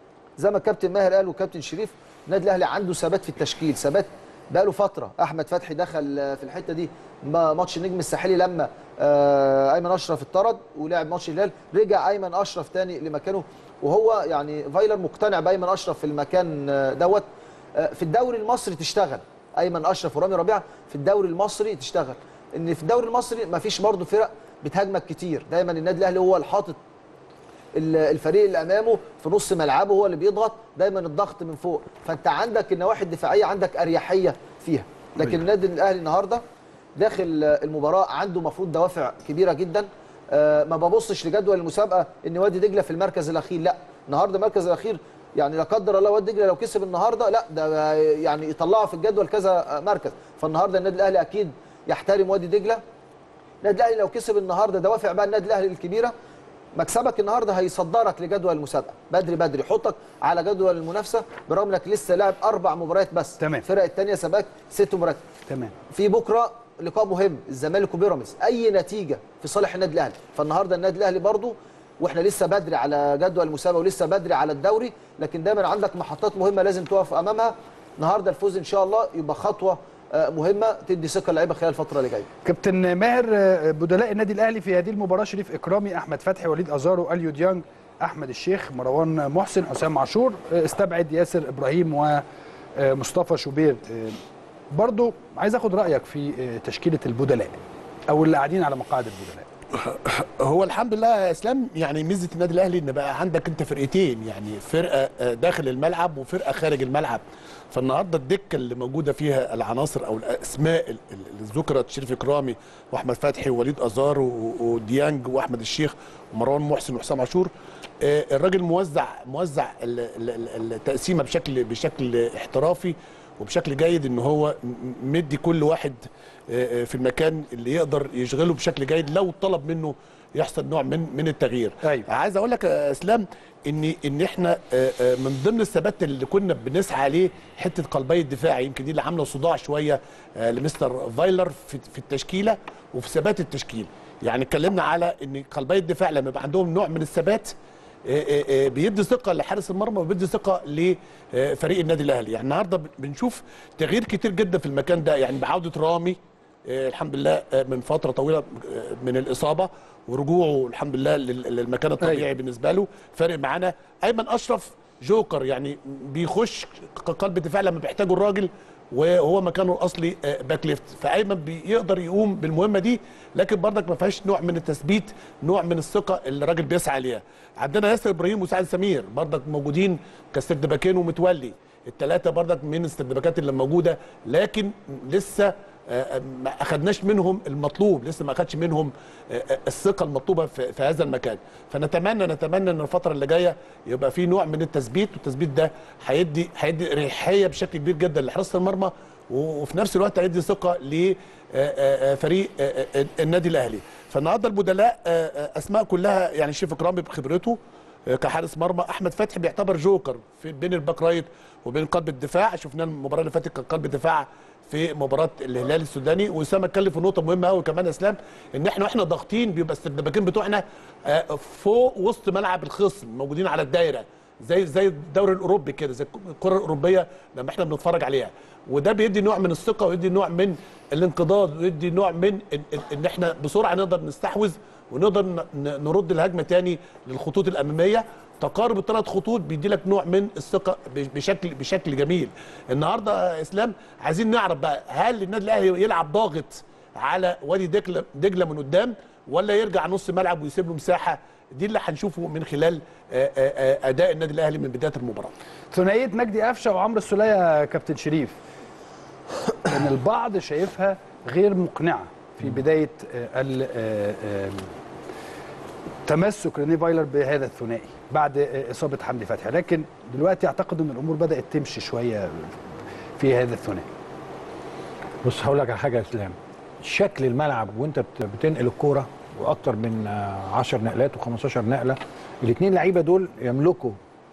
زي ما الكابتن ماهر قال والكابتن شريف النادي الاهلي عنده ثبات في التشكيل ثبات بقاله فتره احمد فتحي دخل آه، في الحته دي ما- ماتش النجم الساحلي لما آه، ايمن اشرف اتطرد ولعب ماتش الهلال رجع ايمن اشرف تاني لمكانه وهو يعني فايلر مقتنع بايمن اشرف في المكان آه، دوت آه، في الدوري المصري تشتغل ايمن اشرف ورامي ربيعه في الدوري المصري تشتغل ان في الدوري المصري ما فيش برضه فرق بتهاجمك كتير دايما النادي الاهلي هو الحاطط ال- الفريق اللي امامه في نص ملعبه هو اللي بيضغط دايما الضغط من فوق فانت عندك النواحي الدفاعيه عندك اريحيه فيها لكن النادي الاهلي النهارده داخل المباراه عنده مفروض دوافع كبيره جدا آه، ما ببصش لجدول المسابقه ان وادي دجله في المركز الاخير لا النهارده المركز الاخير يعني لا قدر الله وادي دجله لو كسب النهارده لا ده يعني يطلعه في الجدول كذا مركز فالنهارده النادي الاهلي اكيد يحترم وادي دجله النادي الاهلي لو كسب النهارده دوافع بقى النادي الاهلي الكبيره مكسبك النهارده هيصدرك لجدول المسابقه بدري بدري يحطك على جدول المنافسه برغم انك لسه لاعب اربع مباريات بس تمام. الفرق الثانيه سباك ست مباريات تمام في بكره لقاء مهم الزمالك وبيراميدز اي نتيجه في صالح النادي الاهلي فالنهارده النادي الاهلي برضو واحنا لسه بدري على جدول المسابقه ولسه بدري على الدوري لكن دايما عندك محطات مهمه لازم تقف امامها النهارده الفوز ان شاء الله يبقى خطوه آه، مهمه تدي ثقه للعيبه خلال الفتره اللي جايه كابتن ماهر آه، بدلاء النادي الاهلي في هذه المباراه شريف اكرامي احمد فتحي وليد ازارو اليو ديانج احمد الشيخ مروان محسن حسام عاشور آه، استبعد ياسر ابراهيم ومصطفى شوبير آه، برضو عايز اخد رايك في آه، تشكيله البدلاء او اللي قاعدين على مقاعد البدلاء هو الحمد لله يا اسلام يعني ميزه النادي الاهلي ان بقى عندك انت فرقتين يعني فرقه آه، داخل الملعب وفرقه خارج الملعب فالنهارده الدكه اللي موجوده فيها العناصر او الاسماء ال- ال- اللي ذكرت شريف اكرامي واحمد فتحي ووليد ازار و- وديانج واحمد الشيخ ومروان محسن وحسام عاشور آه، الراجل موزع موزع ال- ال- ال- التقسيمه بشكل بشكل احترافي وبشكل جيد ان هو م- مدي كل واحد آه، آه، في المكان اللي يقدر يشغله بشكل جيد لو طلب منه يحصل نوع من من التغيير أيوة. عايز اقول لك يا اسلام ان ان احنا آه، آه، من ضمن الثبات اللي كنا بنسعى عليه حته قلبي الدفاع يمكن دي اللي عامله صداع شويه آه، لمستر فايلر في في التشكيله وفي ثبات التشكيل يعني اتكلمنا على ان قلبي الدفاع لما يبقى عندهم نوع من الثبات آه، آه، آه، بيدي ثقه لحارس المرمى وبيدي ثقه لفريق النادي الاهلي يعني النهارده بنشوف تغيير كتير جدا في المكان ده يعني بعوده رامي آه، الحمد لله آه، من فتره طويله آه، من الاصابه ورجوعه الحمد لله لل- للمكان الطبيعي أيوة. بالنسبه له فارق معانا ايمن اشرف جوكر يعني بيخش ق- قلب دفاع لما بيحتاجه الراجل وهو مكانه الاصلي آه، باك ليفت فايمن بيقدر يقوم بالمهمه دي لكن برضك ما فيهاش نوع من التثبيت نوع من الثقه اللي الراجل بيسعى ليها عندنا ياسر ابراهيم وسعد سمير برضك موجودين كسرد باكين ومتولي الثلاثه برضك من السردباكات اللي موجوده لكن لسه آه، ما اخدناش منهم المطلوب لسه ما اخدش منهم آه، آه، الثقه المطلوبه في, في هذا المكان فنتمنى نتمنى ان الفتره اللي جايه يبقى في نوع من التثبيت والتثبيت ده هيدي هيدي ريحيه بشكل كبير جدا لحراسه المرمى و- وفي نفس الوقت هيدي ثقه لفريق النادي الاهلي فالنهارده البدلاء آه، آه، اسماء كلها يعني شريف اكرامي بخبرته آه، كحارس مرمى احمد فتحي بيعتبر جوكر في بين الباك رايت وبين قلب الدفاع شفناه المباراه اللي فاتت كان قلب دفاع في مباراه الهلال السوداني واسامه اتكلم في نقطه مهمه قوي كمان يا اسلام ان احنا واحنا ضاغطين بيبقى السردباكين بتوعنا آه، فوق وسط ملعب الخصم موجودين على الدايره زي زي الدوري الاوروبي كده زي الكره الاوروبيه لما احنا بنتفرج عليها وده بيدي نوع من الثقه ويدي نوع من الانقضاض ويدي نوع من ان, إن- إن احنا بسرعه نقدر نستحوذ ونقدر ن- ن- نرد الهجمه تاني للخطوط الاماميه تقارب الثلاث خطوط بيدي لك نوع من الثقه ب- بشكل بشكل جميل النهارده يا اسلام عايزين نعرف بقى هل النادي الاهلي يلعب ضاغط على وادي دجله دجله من قدام ولا يرجع نص ملعب ويسيب له مساحه دي اللي هنشوفه من خلال آه، آه، آه، اداء النادي الاهلي من بدايه المباراه ثنائيه مجدي قفشه وعمرو السوليه يا كابتن شريف ان البعض شايفها غير مقنعه في بدايه آه، ال- آه، آه، تمسك ريني فايلر بهذا الثنائي بعد آه، اصابه حمدي فتحي لكن دلوقتي اعتقد ان الامور بدات تمشي شويه في هذا الثنائي بص هقول لك على حاجه يا اسلام شكل الملعب وانت بت- بتنقل الكوره واكتر من 10 نقلات و15 نقله الاثنين لعيبه دول يملكوا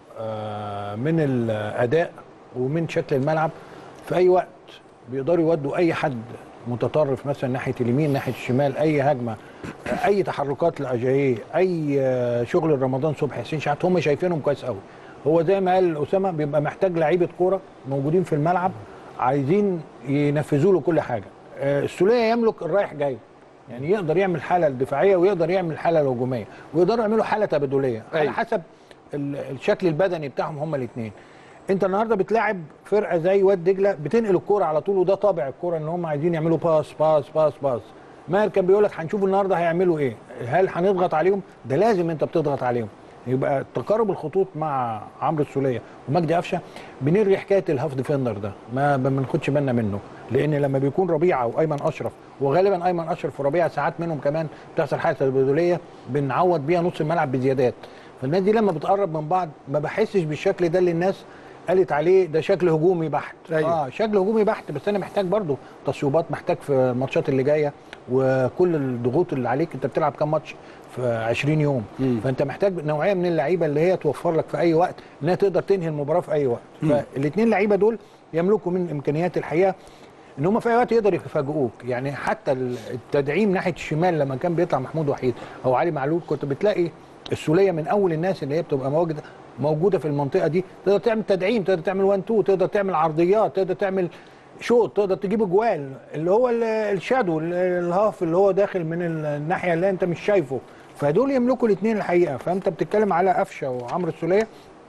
آه، من الاداء ومن شكل الملعب في اي وقت بيقدروا يودوا اي حد متطرف مثلا ناحيه اليمين ناحيه الشمال اي هجمه آه، اي تحركات لاجاييه اي آه، شغل رمضان صبحي حسين شحات هم شايفينهم كويس قوي هو زي ما قال اسامه بيبقى محتاج لعيبه كوره موجودين في الملعب عايزين ينفذوا له كل حاجه آه، السوليه يملك الرايح جاي يعني يقدر يعمل حاله الدفاعيه ويقدر يعمل حاله الهجوميه ويقدروا يعملوا حاله تبادليه على أيوة. حسب ال- الشكل البدني بتاعهم هما الاثنين انت النهارده بتلاعب فرقه زي واد دجله بتنقل الكوره على طول وده طابع الكوره ان هم عايزين يعملوا باس باس باس باس ماهر كان بيقول لك هنشوف النهارده هيعملوا ايه هل هنضغط عليهم ده لازم انت بتضغط عليهم يبقى تقارب الخطوط مع عمرو السوليه ومجدي قفشه بنلغي حكايه الهاف ديفندر ده ما ما بناخدش بالنا منه لان لما بيكون ربيعه وايمن اشرف وغالبا ايمن اشرف وربيعه ساعات منهم كمان بتحصل حاله تبادليه بنعوض بيها نص الملعب بزيادات فالناس دي لما بتقرب من بعض ما بحسش بالشكل ده اللي الناس قالت عليه ده شكل هجومي بحت أيوة. اه شكل هجومي بحت بس انا محتاج برضو تصويبات محتاج في الماتشات اللي جايه وكل الضغوط اللي عليك انت بتلعب كام ماتش في 20 يوم مم. فانت محتاج نوعيه من اللعيبه اللي هي توفر لك في اي وقت انها تقدر تنهي المباراه في اي وقت فالاثنين لعيبه دول يملكوا من امكانيات الحقيقه ان هم في اي وقت يقدروا يفاجئوك يعني حتى التدعيم ناحيه الشمال لما كان بيطلع محمود وحيد او علي معلول كنت بتلاقي السوليه من اول الناس اللي هي بتبقى موجوده موجوده في المنطقه دي تقدر تعمل تدعيم تقدر تعمل 1 2 تقدر تعمل عرضيات تقدر تعمل شوط تقدر تجيب اجوال اللي هو ال- الشادو ال- الهاف اللي هو داخل من الناحيه اللي انت مش شايفه فدول يملكوا الاثنين الحقيقه فانت بتتكلم على قفشه وعمرو السوليه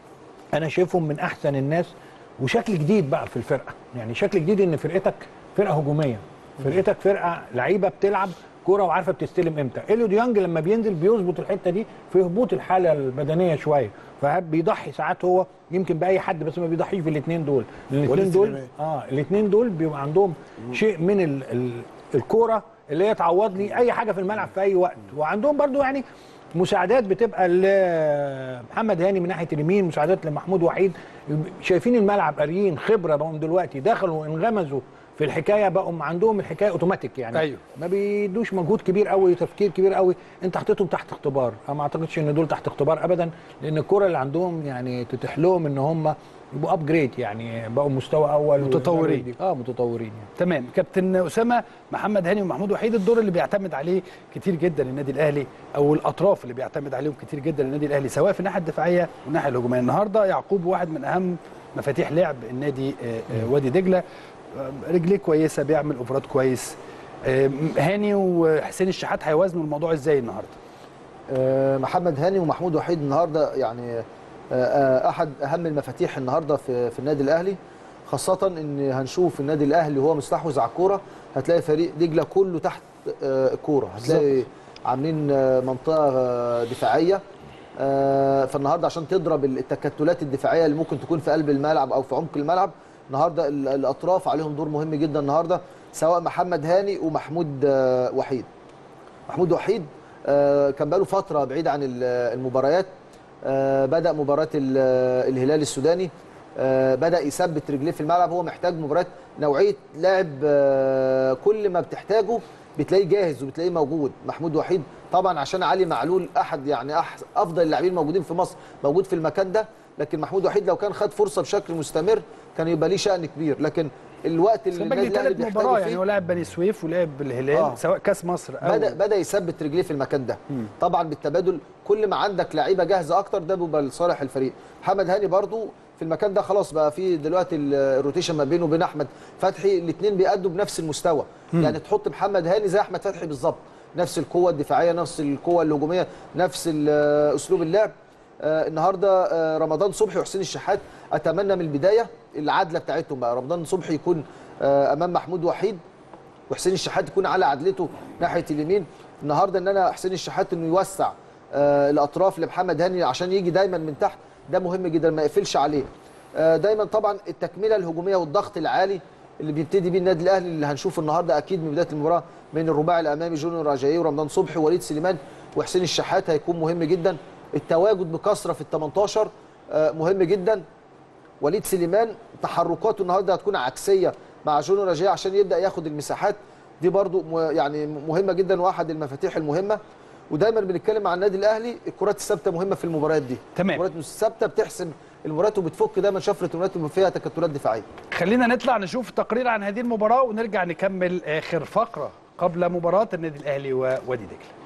انا شايفهم من احسن الناس وشكل جديد بقى في الفرقه يعني شكل جديد ان فرقتك فرقه هجوميه فرقتك فرقه لعيبه بتلعب كوره وعارفه بتستلم امتى اليو ديانج لما بينزل بيظبط الحته دي في هبوط الحاله البدنيه شويه فبيضحي ساعات هو يمكن باي حد بس ما بيضحيش بالاثنين دول الاثنين وليد دول سليمان. اه الاثنين دول بيبقى عندهم شيء من ال ال الكوره اللي هي تعوض لي اي حاجه في الملعب في اي وقت وعندهم برضو يعني مساعدات بتبقى لمحمد هاني من ناحيه اليمين مساعدات لمحمود وحيد شايفين الملعب قاريين خبره بقوا دلوقتي دخلوا انغمزوا في الحكايه بقوا عندهم الحكايه اوتوماتيك يعني أيوه. ما بيدوش مجهود كبير قوي تفكير كبير قوي انت حطيتهم تحت اختبار انا ما اعتقدش ان دول تحت اختبار ابدا لان الكره اللي عندهم يعني تتيح لهم ان هم يبقوا ابجريد يعني بقوا مستوى اول متطورين. ويقدروا- اه متطورين يعني تمام كابتن اسامه محمد هاني ومحمود وحيد الدور اللي بيعتمد عليه كتير جدا النادي الاهلي او الاطراف اللي بيعتمد عليهم كتير جدا النادي الاهلي سواء في الناحيه الدفاعيه والناحيه الهجوميه النهارده يعقوب واحد من اهم مفاتيح لعب النادي آه، آه، وادي دجله آه، رجليه كويسه بيعمل اوفرات كويس آه، هاني وحسين الشحات هيوازنوا الموضوع ازاي النهارده آه، محمد هاني ومحمود وحيد النهارده يعني آه، آه، احد اهم المفاتيح النهارده في في النادي الاهلي خاصه ان هنشوف النادي الاهلي وهو مستحوذ على الكوره هتلاقي فريق دجله كله تحت آه، الكوره هتلاقي عاملين آه، منطقه آه، دفاعيه آه، فالنهارده عشان تضرب التكتلات الدفاعيه اللي ممكن تكون في قلب الملعب او في عمق الملعب النهارده ال- الاطراف عليهم دور مهم جدا النهارده سواء محمد هاني ومحمود آه، وحيد محمود وحيد آه، كان بقاله فتره بعيد عن ال- المباريات آه، بدا مباراه ال- الهلال السوداني آه، بدا يثبت رجليه في الملعب هو محتاج مباريات نوعيه لاعب آه، كل ما بتحتاجه بتلاقيه جاهز وبتلاقيه موجود محمود وحيد طبعا عشان علي معلول احد يعني أح- افضل اللاعبين الموجودين في مصر موجود في المكان ده لكن محمود وحيد لو كان خد فرصه بشكل مستمر كان يبقى ليه شأن كبير لكن الوقت اللي سيبك النادي دي الاهلي ثالث بيحتاجه مباراه فيه يعني هو لاعب بني سويف ولعب الهلال آه. سواء كاس مصر او بدا بدا يثبت رجليه في المكان ده طبعا بالتبادل كل ما عندك لعيبه جاهزه اكتر ده بيبقى لصالح الفريق محمد هاني برضو في المكان ده خلاص بقى في دلوقتي ال- الروتيشن ما بينه وبين احمد فتحي الاثنين بيأدوا بنفس المستوى يعني تحط محمد هاني زي احمد فتحي بالظبط نفس القوه الدفاعيه نفس القوه الهجوميه نفس ال- اسلوب اللعب آه، النهارده آه، رمضان صبحي وحسين الشحات اتمنى من البدايه العدله بتاعتهم بقى رمضان صبحي يكون آه، امام محمود وحيد وحسين الشحات يكون على عدلته ناحيه اليمين النهارده ان انا حسين الشحات انه يوسع آه الاطراف لمحمد هاني عشان يجي دايما من تحت ده مهم جدا ما يقفلش عليه آه دايما طبعا التكمله الهجوميه والضغط العالي اللي بيبتدي بيه النادي الاهلي اللي هنشوفه النهارده اكيد من بدايه المباراه من الرباعي الامامي جونيور راجاي ورمضان صبحي ووليد سليمان وحسين الشحات هيكون مهم جدا التواجد بكثره في ال 18 آه مهم جدا وليد سليمان تحركاته النهارده هتكون عكسيه مع جونو راجيه عشان يبدا ياخد المساحات دي برضو م- يعني مهمه جدا واحد المفاتيح المهمه ودايما بنتكلم عن النادي الاهلي الكرات الثابته مهمه في المباريات دي تمام. الكرات الثابته بتحسم المباريات وبتفك دايما شفره المباريات اللي فيها تكتلات دفاعيه خلينا نطلع نشوف تقرير عن هذه المباراه ونرجع نكمل اخر فقره قبل مباراه النادي الاهلي ووادي دجله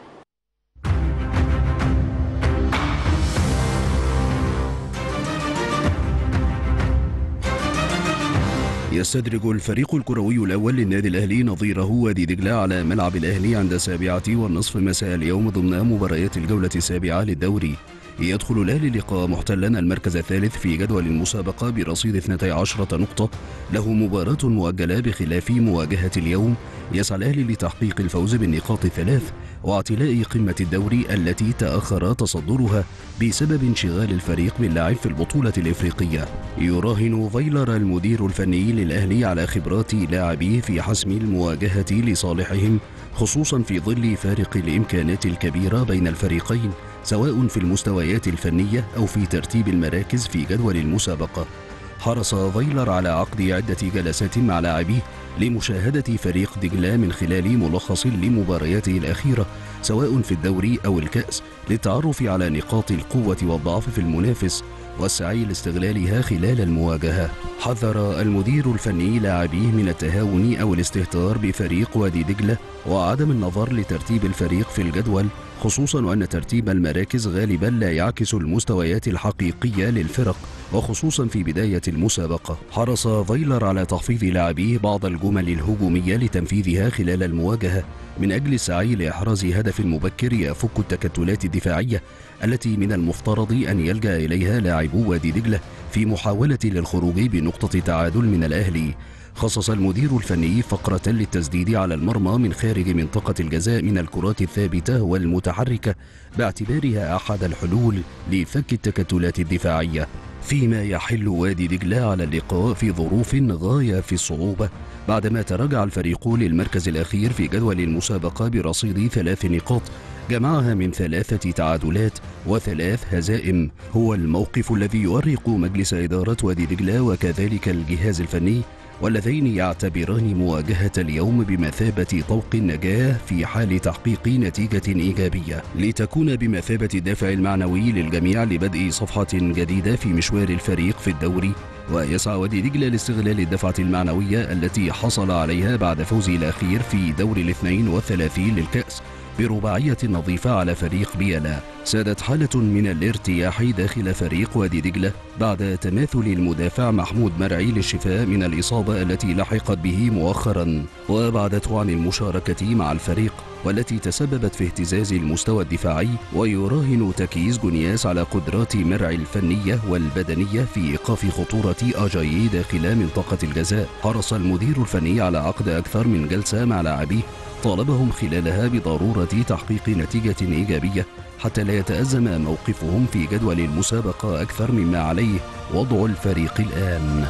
يستدرج الفريق الكروي الأول للنادي الأهلي نظيره وادي دجلة على ملعب الأهلي عند السابعة والنصف مساء اليوم ضمن مباريات الجولة السابعة للدوري يدخل الأهلي اللقاء محتلا المركز الثالث في جدول المسابقة برصيد 12 نقطة له مباراة مؤجلة بخلاف مواجهة اليوم يسعى الأهلي لتحقيق الفوز بالنقاط الثلاث واعتلاء قمة الدوري التي تأخر تصدرها بسبب انشغال الفريق باللعب في البطولة الإفريقية يراهن فايلر المدير الفني للأهلي على خبرات لاعبيه في حسم المواجهة لصالحهم خصوصا في ظل فارق الإمكانات الكبيرة بين الفريقين سواء في المستويات الفنية أو في ترتيب المراكز في جدول المسابقة حرص فايلر على عقد عدة جلسات مع لاعبيه لمشاهدة فريق دجلة من خلال ملخص لمبارياته الأخيرة سواء في الدوري أو الكأس للتعرف على نقاط القوة والضعف في المنافس والسعي لاستغلالها خلال المواجهة حذر المدير الفني لاعبيه من التهاون أو الاستهتار بفريق وادي دجلة وعدم النظر لترتيب الفريق في الجدول خصوصا وأن ترتيب المراكز غالبا لا يعكس المستويات الحقيقية للفرق وخصوصا في بداية المسابقة حرص فايلر على تحفيظ لاعبيه بعض الجمل الهجومية لتنفيذها خلال المواجهة من أجل السعي لإحراز هدف مبكر يفك التكتلات الدفاعية التي من المفترض أن يلجأ إليها لاعبو وادي دجلة في محاولة للخروج بنقطة تعادل من الأهلي خصص المدير الفني فقرة للتسديد على المرمى من خارج منطقة الجزاء من الكرات الثابتة والمتحركة باعتبارها أحد الحلول لفك التكتلات الدفاعية فيما يحل وادي دجلة على اللقاء في ظروف غاية في الصعوبة بعدما تراجع الفريق للمركز الأخير في جدول المسابقة برصيد ثلاث نقاط جمعها من ثلاثة تعادلات وثلاث هزائم هو الموقف الذي يؤرق مجلس إدارة وادي دجلة وكذلك الجهاز الفني واللذين يعتبران مواجهة اليوم بمثابة طوق النجاة في حال تحقيق نتيجة إيجابية لتكون بمثابة الدافع المعنوي للجميع لبدء صفحة جديدة في مشوار الفريق في الدوري ويسعى وادي دجلة لاستغلال الدفعة المعنوية التي حصل عليها بعد فوزه الأخير في دور الاثنين والثلاثين للكأس برباعية نظيفة على فريق بيالا سادت حالة من الارتياح داخل فريق وادي دجلة بعد تماثل المدافع محمود مرعي للشفاء من الإصابة التي لحقت به مؤخرا وأبعدته عن المشاركة مع الفريق والتي تسببت في اهتزاز المستوى الدفاعي ويراهن تكييس جونياس على قدرات مرعي الفنية والبدنية في إيقاف خطورة أجايي داخل منطقة الجزاء حرص المدير الفني على عقد أكثر من جلسة مع لاعبيه طالبهم خلالها بضرورة تحقيق نتيجة إيجابية حتى لا يتأزم موقفهم في جدول المسابقة أكثر مما عليه وضع الفريق الآن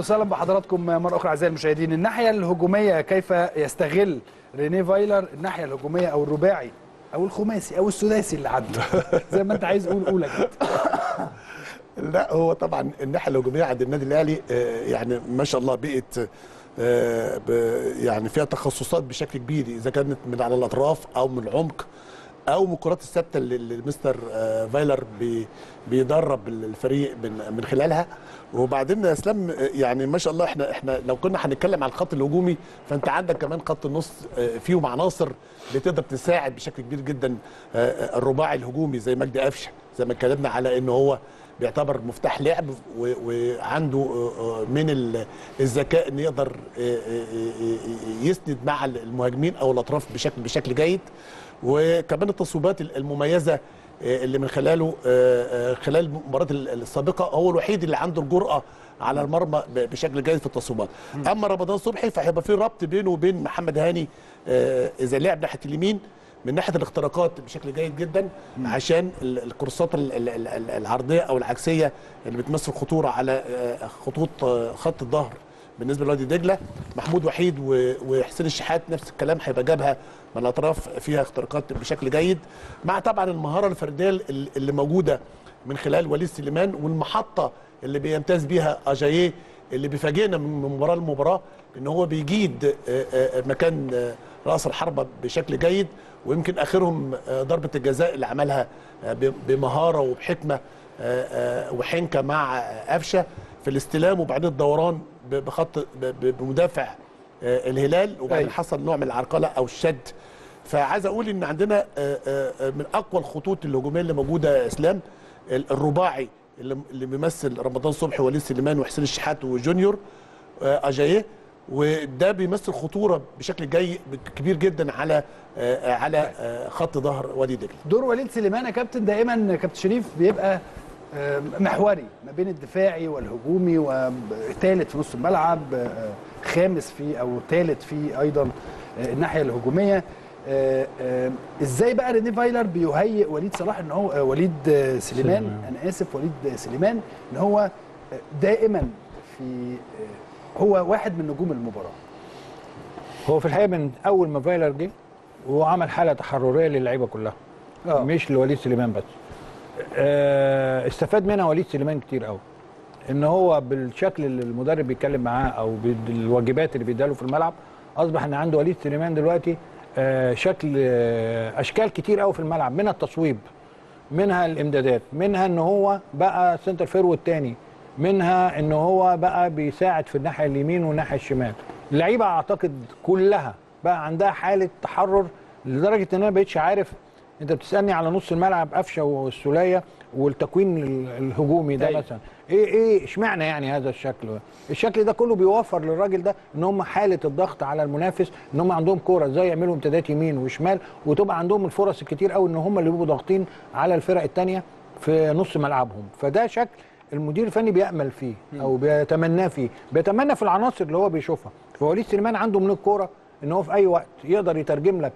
وسهلا بحضراتكم مره اخرى اعزائي المشاهدين الناحيه الهجوميه كيف يستغل ريني فايلر الناحيه الهجوميه او الرباعي او الخماسي او السداسي اللي عنده زي ما انت عايز قول قولك لا هو طبعا الناحيه الهجوميه عند النادي الاهلي آه، يعني ما شاء الله بقت آه، ب- يعني فيها تخصصات بشكل كبير اذا كانت من على الاطراف او من العمق او من الكرات الثابته اللي اللي مستر آه، فايلر بي- بيدرب الفريق من من خلالها وبعدين يا اسلام آه، يعني ما شاء الله احنا احنا لو كنا هنتكلم على الخط الهجومي فانت عندك كمان خط النص آه، فيهم عناصر بتقدر تساعد بشكل كبير جدا آه، آه، الرباعي الهجومي زي مجدي قفشه زي ما اتكلمنا على ان هو بيعتبر مفتاح لعب و- وعنده آه، آه، من ال- الذكاء ان يقدر آه، آه، آه، يسند مع المهاجمين او الاطراف بشكل بشكل جيد وكمان التصويبات المميزه آه، اللي من خلاله آه، آه، خلال المباراه السابقه هو الوحيد اللي عنده الجرأه على المرمى ب- بشكل جيد في التصويبات اما رمضان صبحي فهيبقى في ربط بينه وبين محمد هاني آه، اذا لعب ناحيه اليمين من ناحيه الاختراقات بشكل جيد جدا عشان ال- الكورسات ال- ال- ال- ال- العرضيه او العكسيه اللي بتمثل خطوره على آه، خطوط آه، خط الظهر بالنسبه لوادي دجله محمود وحيد و- وحسين الشحات نفس الكلام هيبقى جابها من الاطراف فيها اختراقات بشكل جيد مع طبعا المهاره الفرديه ال- اللي موجوده من خلال وليد سليمان والمحطه اللي بيمتاز بيها اجاييه اللي بيفاجئنا من من مباراه لمباراه ان هو بيجيد آه، آه، مكان آه، راس الحربه بشكل جيد ويمكن اخرهم آه، ضربه الجزاء اللي عملها آه، ب- بمهاره وبحكمه آه، آه، وحنكه مع آه، قفشه في الاستلام وبعدين الدوران ب- بخط ب- ب- بمدافع آه، الهلال وبعدين أيوة. حصل نوع من العرقله او الشد فعايز اقول ان عندنا آه، آه، آه، من اقوى الخطوط الهجوميه اللي موجوده يا اسلام ال- الرباعي اللي اللي بيمثل رمضان صبحي وليد سليمان وحسين الشحات وجونيور آه، اجاييه وده بيمثل خطوره بشكل جاي كبير جدا على آه، على آه، خط ظهر وادي دجله دور وليد سليمان يا كابتن دائما كابتن شريف بيبقى آه، محوري ما بين الدفاعي والهجومي وثالث في نص الملعب آه، خامس في او ثالث في ايضا آه، الناحيه الهجوميه آه، آه، ازاي بقى ريني فايلر بيهيئ وليد صلاح ان هو آه، وليد آه، سليمان سليمان. انا اسف وليد آه، سليمان ان هو آه، دائما في آه، هو واحد من نجوم المباراه هو في الحقيقه من اول ما فايلر جه هو عمل حاله تحرريه للعيبه كلها آه. مش لوليد سليمان بس آه، استفاد منها وليد سليمان كتير قوي ان هو بالشكل اللي المدرب بيتكلم معاه او بالواجبات اللي بيديها له في الملعب اصبح ان عنده وليد سليمان دلوقتي آه، شكل آه، اشكال كتير قوي في الملعب منها التصويب منها الامدادات منها ان هو بقى سنتر فيرود تاني منها ان هو بقى بيساعد في الناحيه اليمين والناحيه الشمال اللعيبه اعتقد كلها بقى عندها حاله تحرر لدرجه ان انا بقيتش عارف انت بتسالني على نص الملعب قفشه والسوليه والتكوين ال- الهجومي ده أيوة. مثلا ايه ايه اشمعنى يعني هذا الشكل الشكل ده كله بيوفر للراجل ده ان هم حاله الضغط على المنافس ان هم عندهم كوره ازاي يعملوا امتدادات يمين وشمال وتبقى عندهم الفرص الكتير قوي ان هم اللي بيبقوا ضاغطين على الفرق الثانيه في نص ملعبهم فده شكل المدير الفني بيامل فيه او بيتمناه فيه بيتمنى في العناصر اللي هو بيشوفها فوليد سليمان عنده من الكوره ان هو في اي وقت يقدر يترجم لك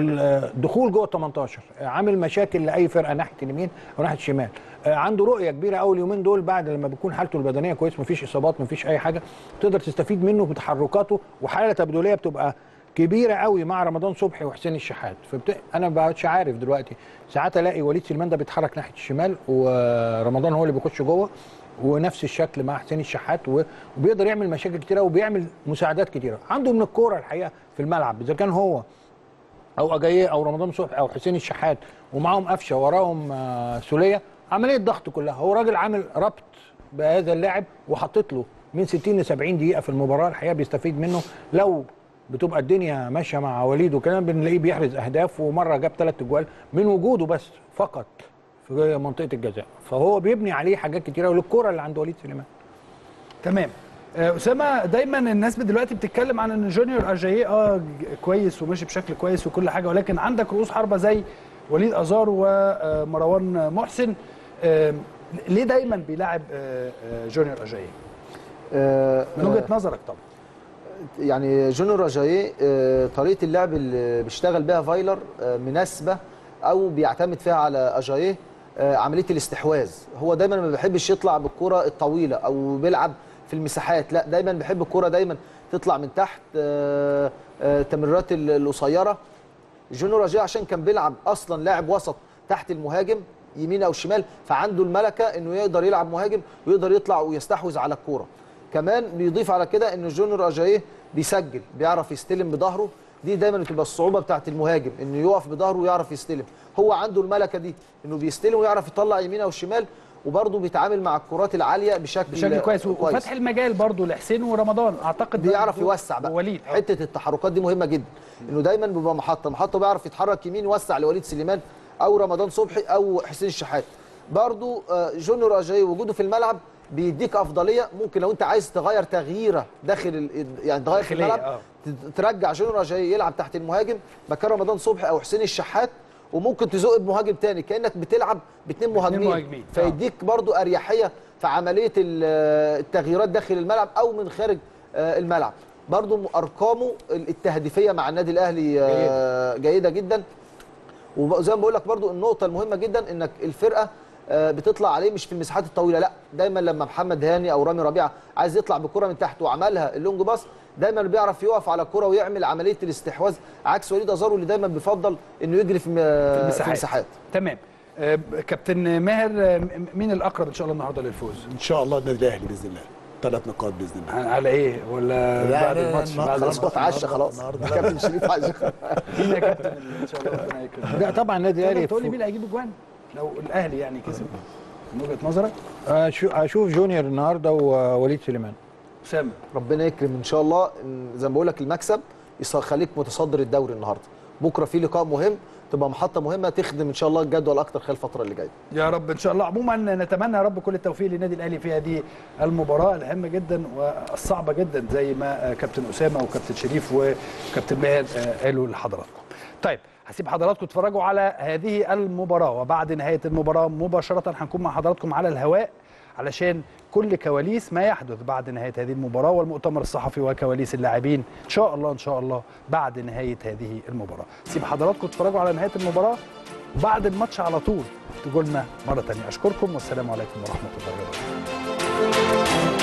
الدخول جوه ال 18 عامل مشاكل لاي فرقه ناحيه اليمين او ناحيه الشمال آه، عنده رؤيه كبيره قوي اليومين دول بعد لما بيكون حالته البدنيه كويس مفيش اصابات مفيش اي حاجه تقدر تستفيد منه بتحركاته وحاله تبادليه بتبقى كبيره قوي مع رمضان صبحي وحسين الشحات فبت... انا ما بقتش عارف دلوقتي ساعات الاقي وليد سليمان ده بيتحرك ناحيه الشمال ورمضان هو اللي بيخش جوه ونفس الشكل مع حسين الشحات و- وبيقدر يعمل مشاكل كتيره وبيعمل مساعدات كتيره عنده من الكوره الحقيقه في الملعب اذا كان هو او اجاييه او رمضان صبحي او حسين الشحات ومعاهم قفشه وراهم آه، سوليه عمليه ضغط كلها هو راجل عامل ربط بهذا اللاعب وحطيت له من 60 ل 70 دقيقه في المباراه الحقيقه بيستفيد منه لو بتبقى الدنيا ماشيه مع وليد وكده بنلاقيه بيحرز اهداف ومره جاب ثلاث اجوال من وجوده بس فقط في منطقه الجزاء فهو بيبني عليه حاجات كتيره وللكره اللي عند وليد سليمان تمام آه، اسامه دايما الناس دلوقتي بتتكلم عن ان جونيور اجاييه اه ج- كويس وماشي بشكل كويس وكل حاجه ولكن عندك رؤوس حربه زي وليد ازار ومروان محسن آه، ليه دايما بيلعب آه، آه، جونيور اجاييه آه، من وجهه نظرك طبعا يعني جونيور راجاييه آه، طريقه اللعب اللي بيشتغل بيها فايلر آه، مناسبه او بيعتمد فيها على اجاييه آه، عمليه الاستحواذ هو دايما ما بيحبش يطلع بالكره الطويله او بيلعب في المساحات لا دايما بيحب الكوره دايما تطلع من تحت آه، آه، تمريرات ال- القصيره جونيور راجيه عشان كان بيلعب اصلا لاعب وسط تحت المهاجم يمين او شمال فعنده الملكه انه يقدر يلعب مهاجم ويقدر يطلع ويستحوذ على الكوره كمان بيضيف على كده ان جونيور اجاييه بيسجل بيعرف يستلم بظهره دي دايما بتبقى الصعوبه بتاعت المهاجم انه يقف بظهره ويعرف يستلم هو عنده الملكه دي انه بيستلم ويعرف يطلع يمين او شمال وبرضه بيتعامل مع الكرات العاليه بشكل بشكل كويس وفتح المجال برضو لحسين ورمضان اعتقد ده بيعرف برضو يوسع بقى ووليد آه. حته التحركات دي مهمه جدا انه دايما بيبقى محطه محطه بيعرف يتحرك يمين يوسع لوليد سليمان او رمضان صبحي او حسين الشحات برضو آه، جونيور اجاي وجوده في الملعب بيديك افضليه ممكن لو انت عايز تغير تغييره داخل ال- يعني تغير في داخلية، الملعب آه. ت- ترجع جونيور اجاي يلعب تحت المهاجم مكان رمضان صبحي او حسين الشحات وممكن تزق بمهاجم تاني كانك بتلعب باثنين مهاجمين, مهاجمين، آه. فيديك برضو اريحيه في عمليه ال- التغييرات داخل الملعب او من خارج آه، الملعب برضو ارقامه التهديفيه مع النادي الاهلي آه، جيده جدا وزي ما بقول لك برضو النقطه المهمه جدا انك الفرقه آه، بتطلع عليه مش في المساحات الطويله لا دايما لما محمد هاني او رامي ربيعه عايز يطلع بكره من تحت وعملها اللونج باص دايما بيعرف يقف على الكره ويعمل عمليه الاستحواذ عكس وليد ازارو اللي دايما بيفضل انه يجري في م- في المساحات. المساحات تمام آه، كابتن ماهر آه، م- مين الاقرب ان شاء الله النهارده للفوز ان شاء الله النادي الاهلي باذن الله ثلاث نقاط باذن الله على ايه ولا لا، بعد لا، الماتش لا، بعد خلاص الماتش اتعشى خلاص النهاردة. كابتن شريف عايز مين يا كابتن اللي ان شاء الله ربنا يكرمك لا طبعا النادي تقدر الاهلي تقول لي مين اللي هيجيب اجوان لو الاهلي يعني كسب من وجهه نظرك أشو- اشوف جونيور النهارده ووليد سليمان اسامه ربنا يكرم ان شاء الله إن زي ما بقول لك المكسب يخليك متصدر الدوري النهارده بكره في لقاء مهم تبقى محطه مهمه تخدم ان شاء الله الجدول اكتر خلال الفتره اللي جايه يا رب ان شاء الله عموما نتمنى يا رب كل التوفيق للنادي الاهلي في هذه المباراه الهامه جدا والصعبه جدا زي ما آه، كابتن اسامه وكابتن شريف وكابتن ماهر آه، قالوا لحضراتكم. طيب هسيب حضراتكم تتفرجوا على هذه المباراه وبعد نهايه المباراه مباشره هنكون مع حضراتكم على الهواء علشان كل كواليس ما يحدث بعد نهايه هذه المباراه والمؤتمر الصحفي وكواليس اللاعبين ان شاء الله ان شاء الله بعد نهايه هذه المباراه. سيب حضراتكم تتفرجوا على نهايه المباراه وبعد الماتش على طول تقول لنا مره ثانيه اشكركم والسلام عليكم ورحمه الله وبركاته.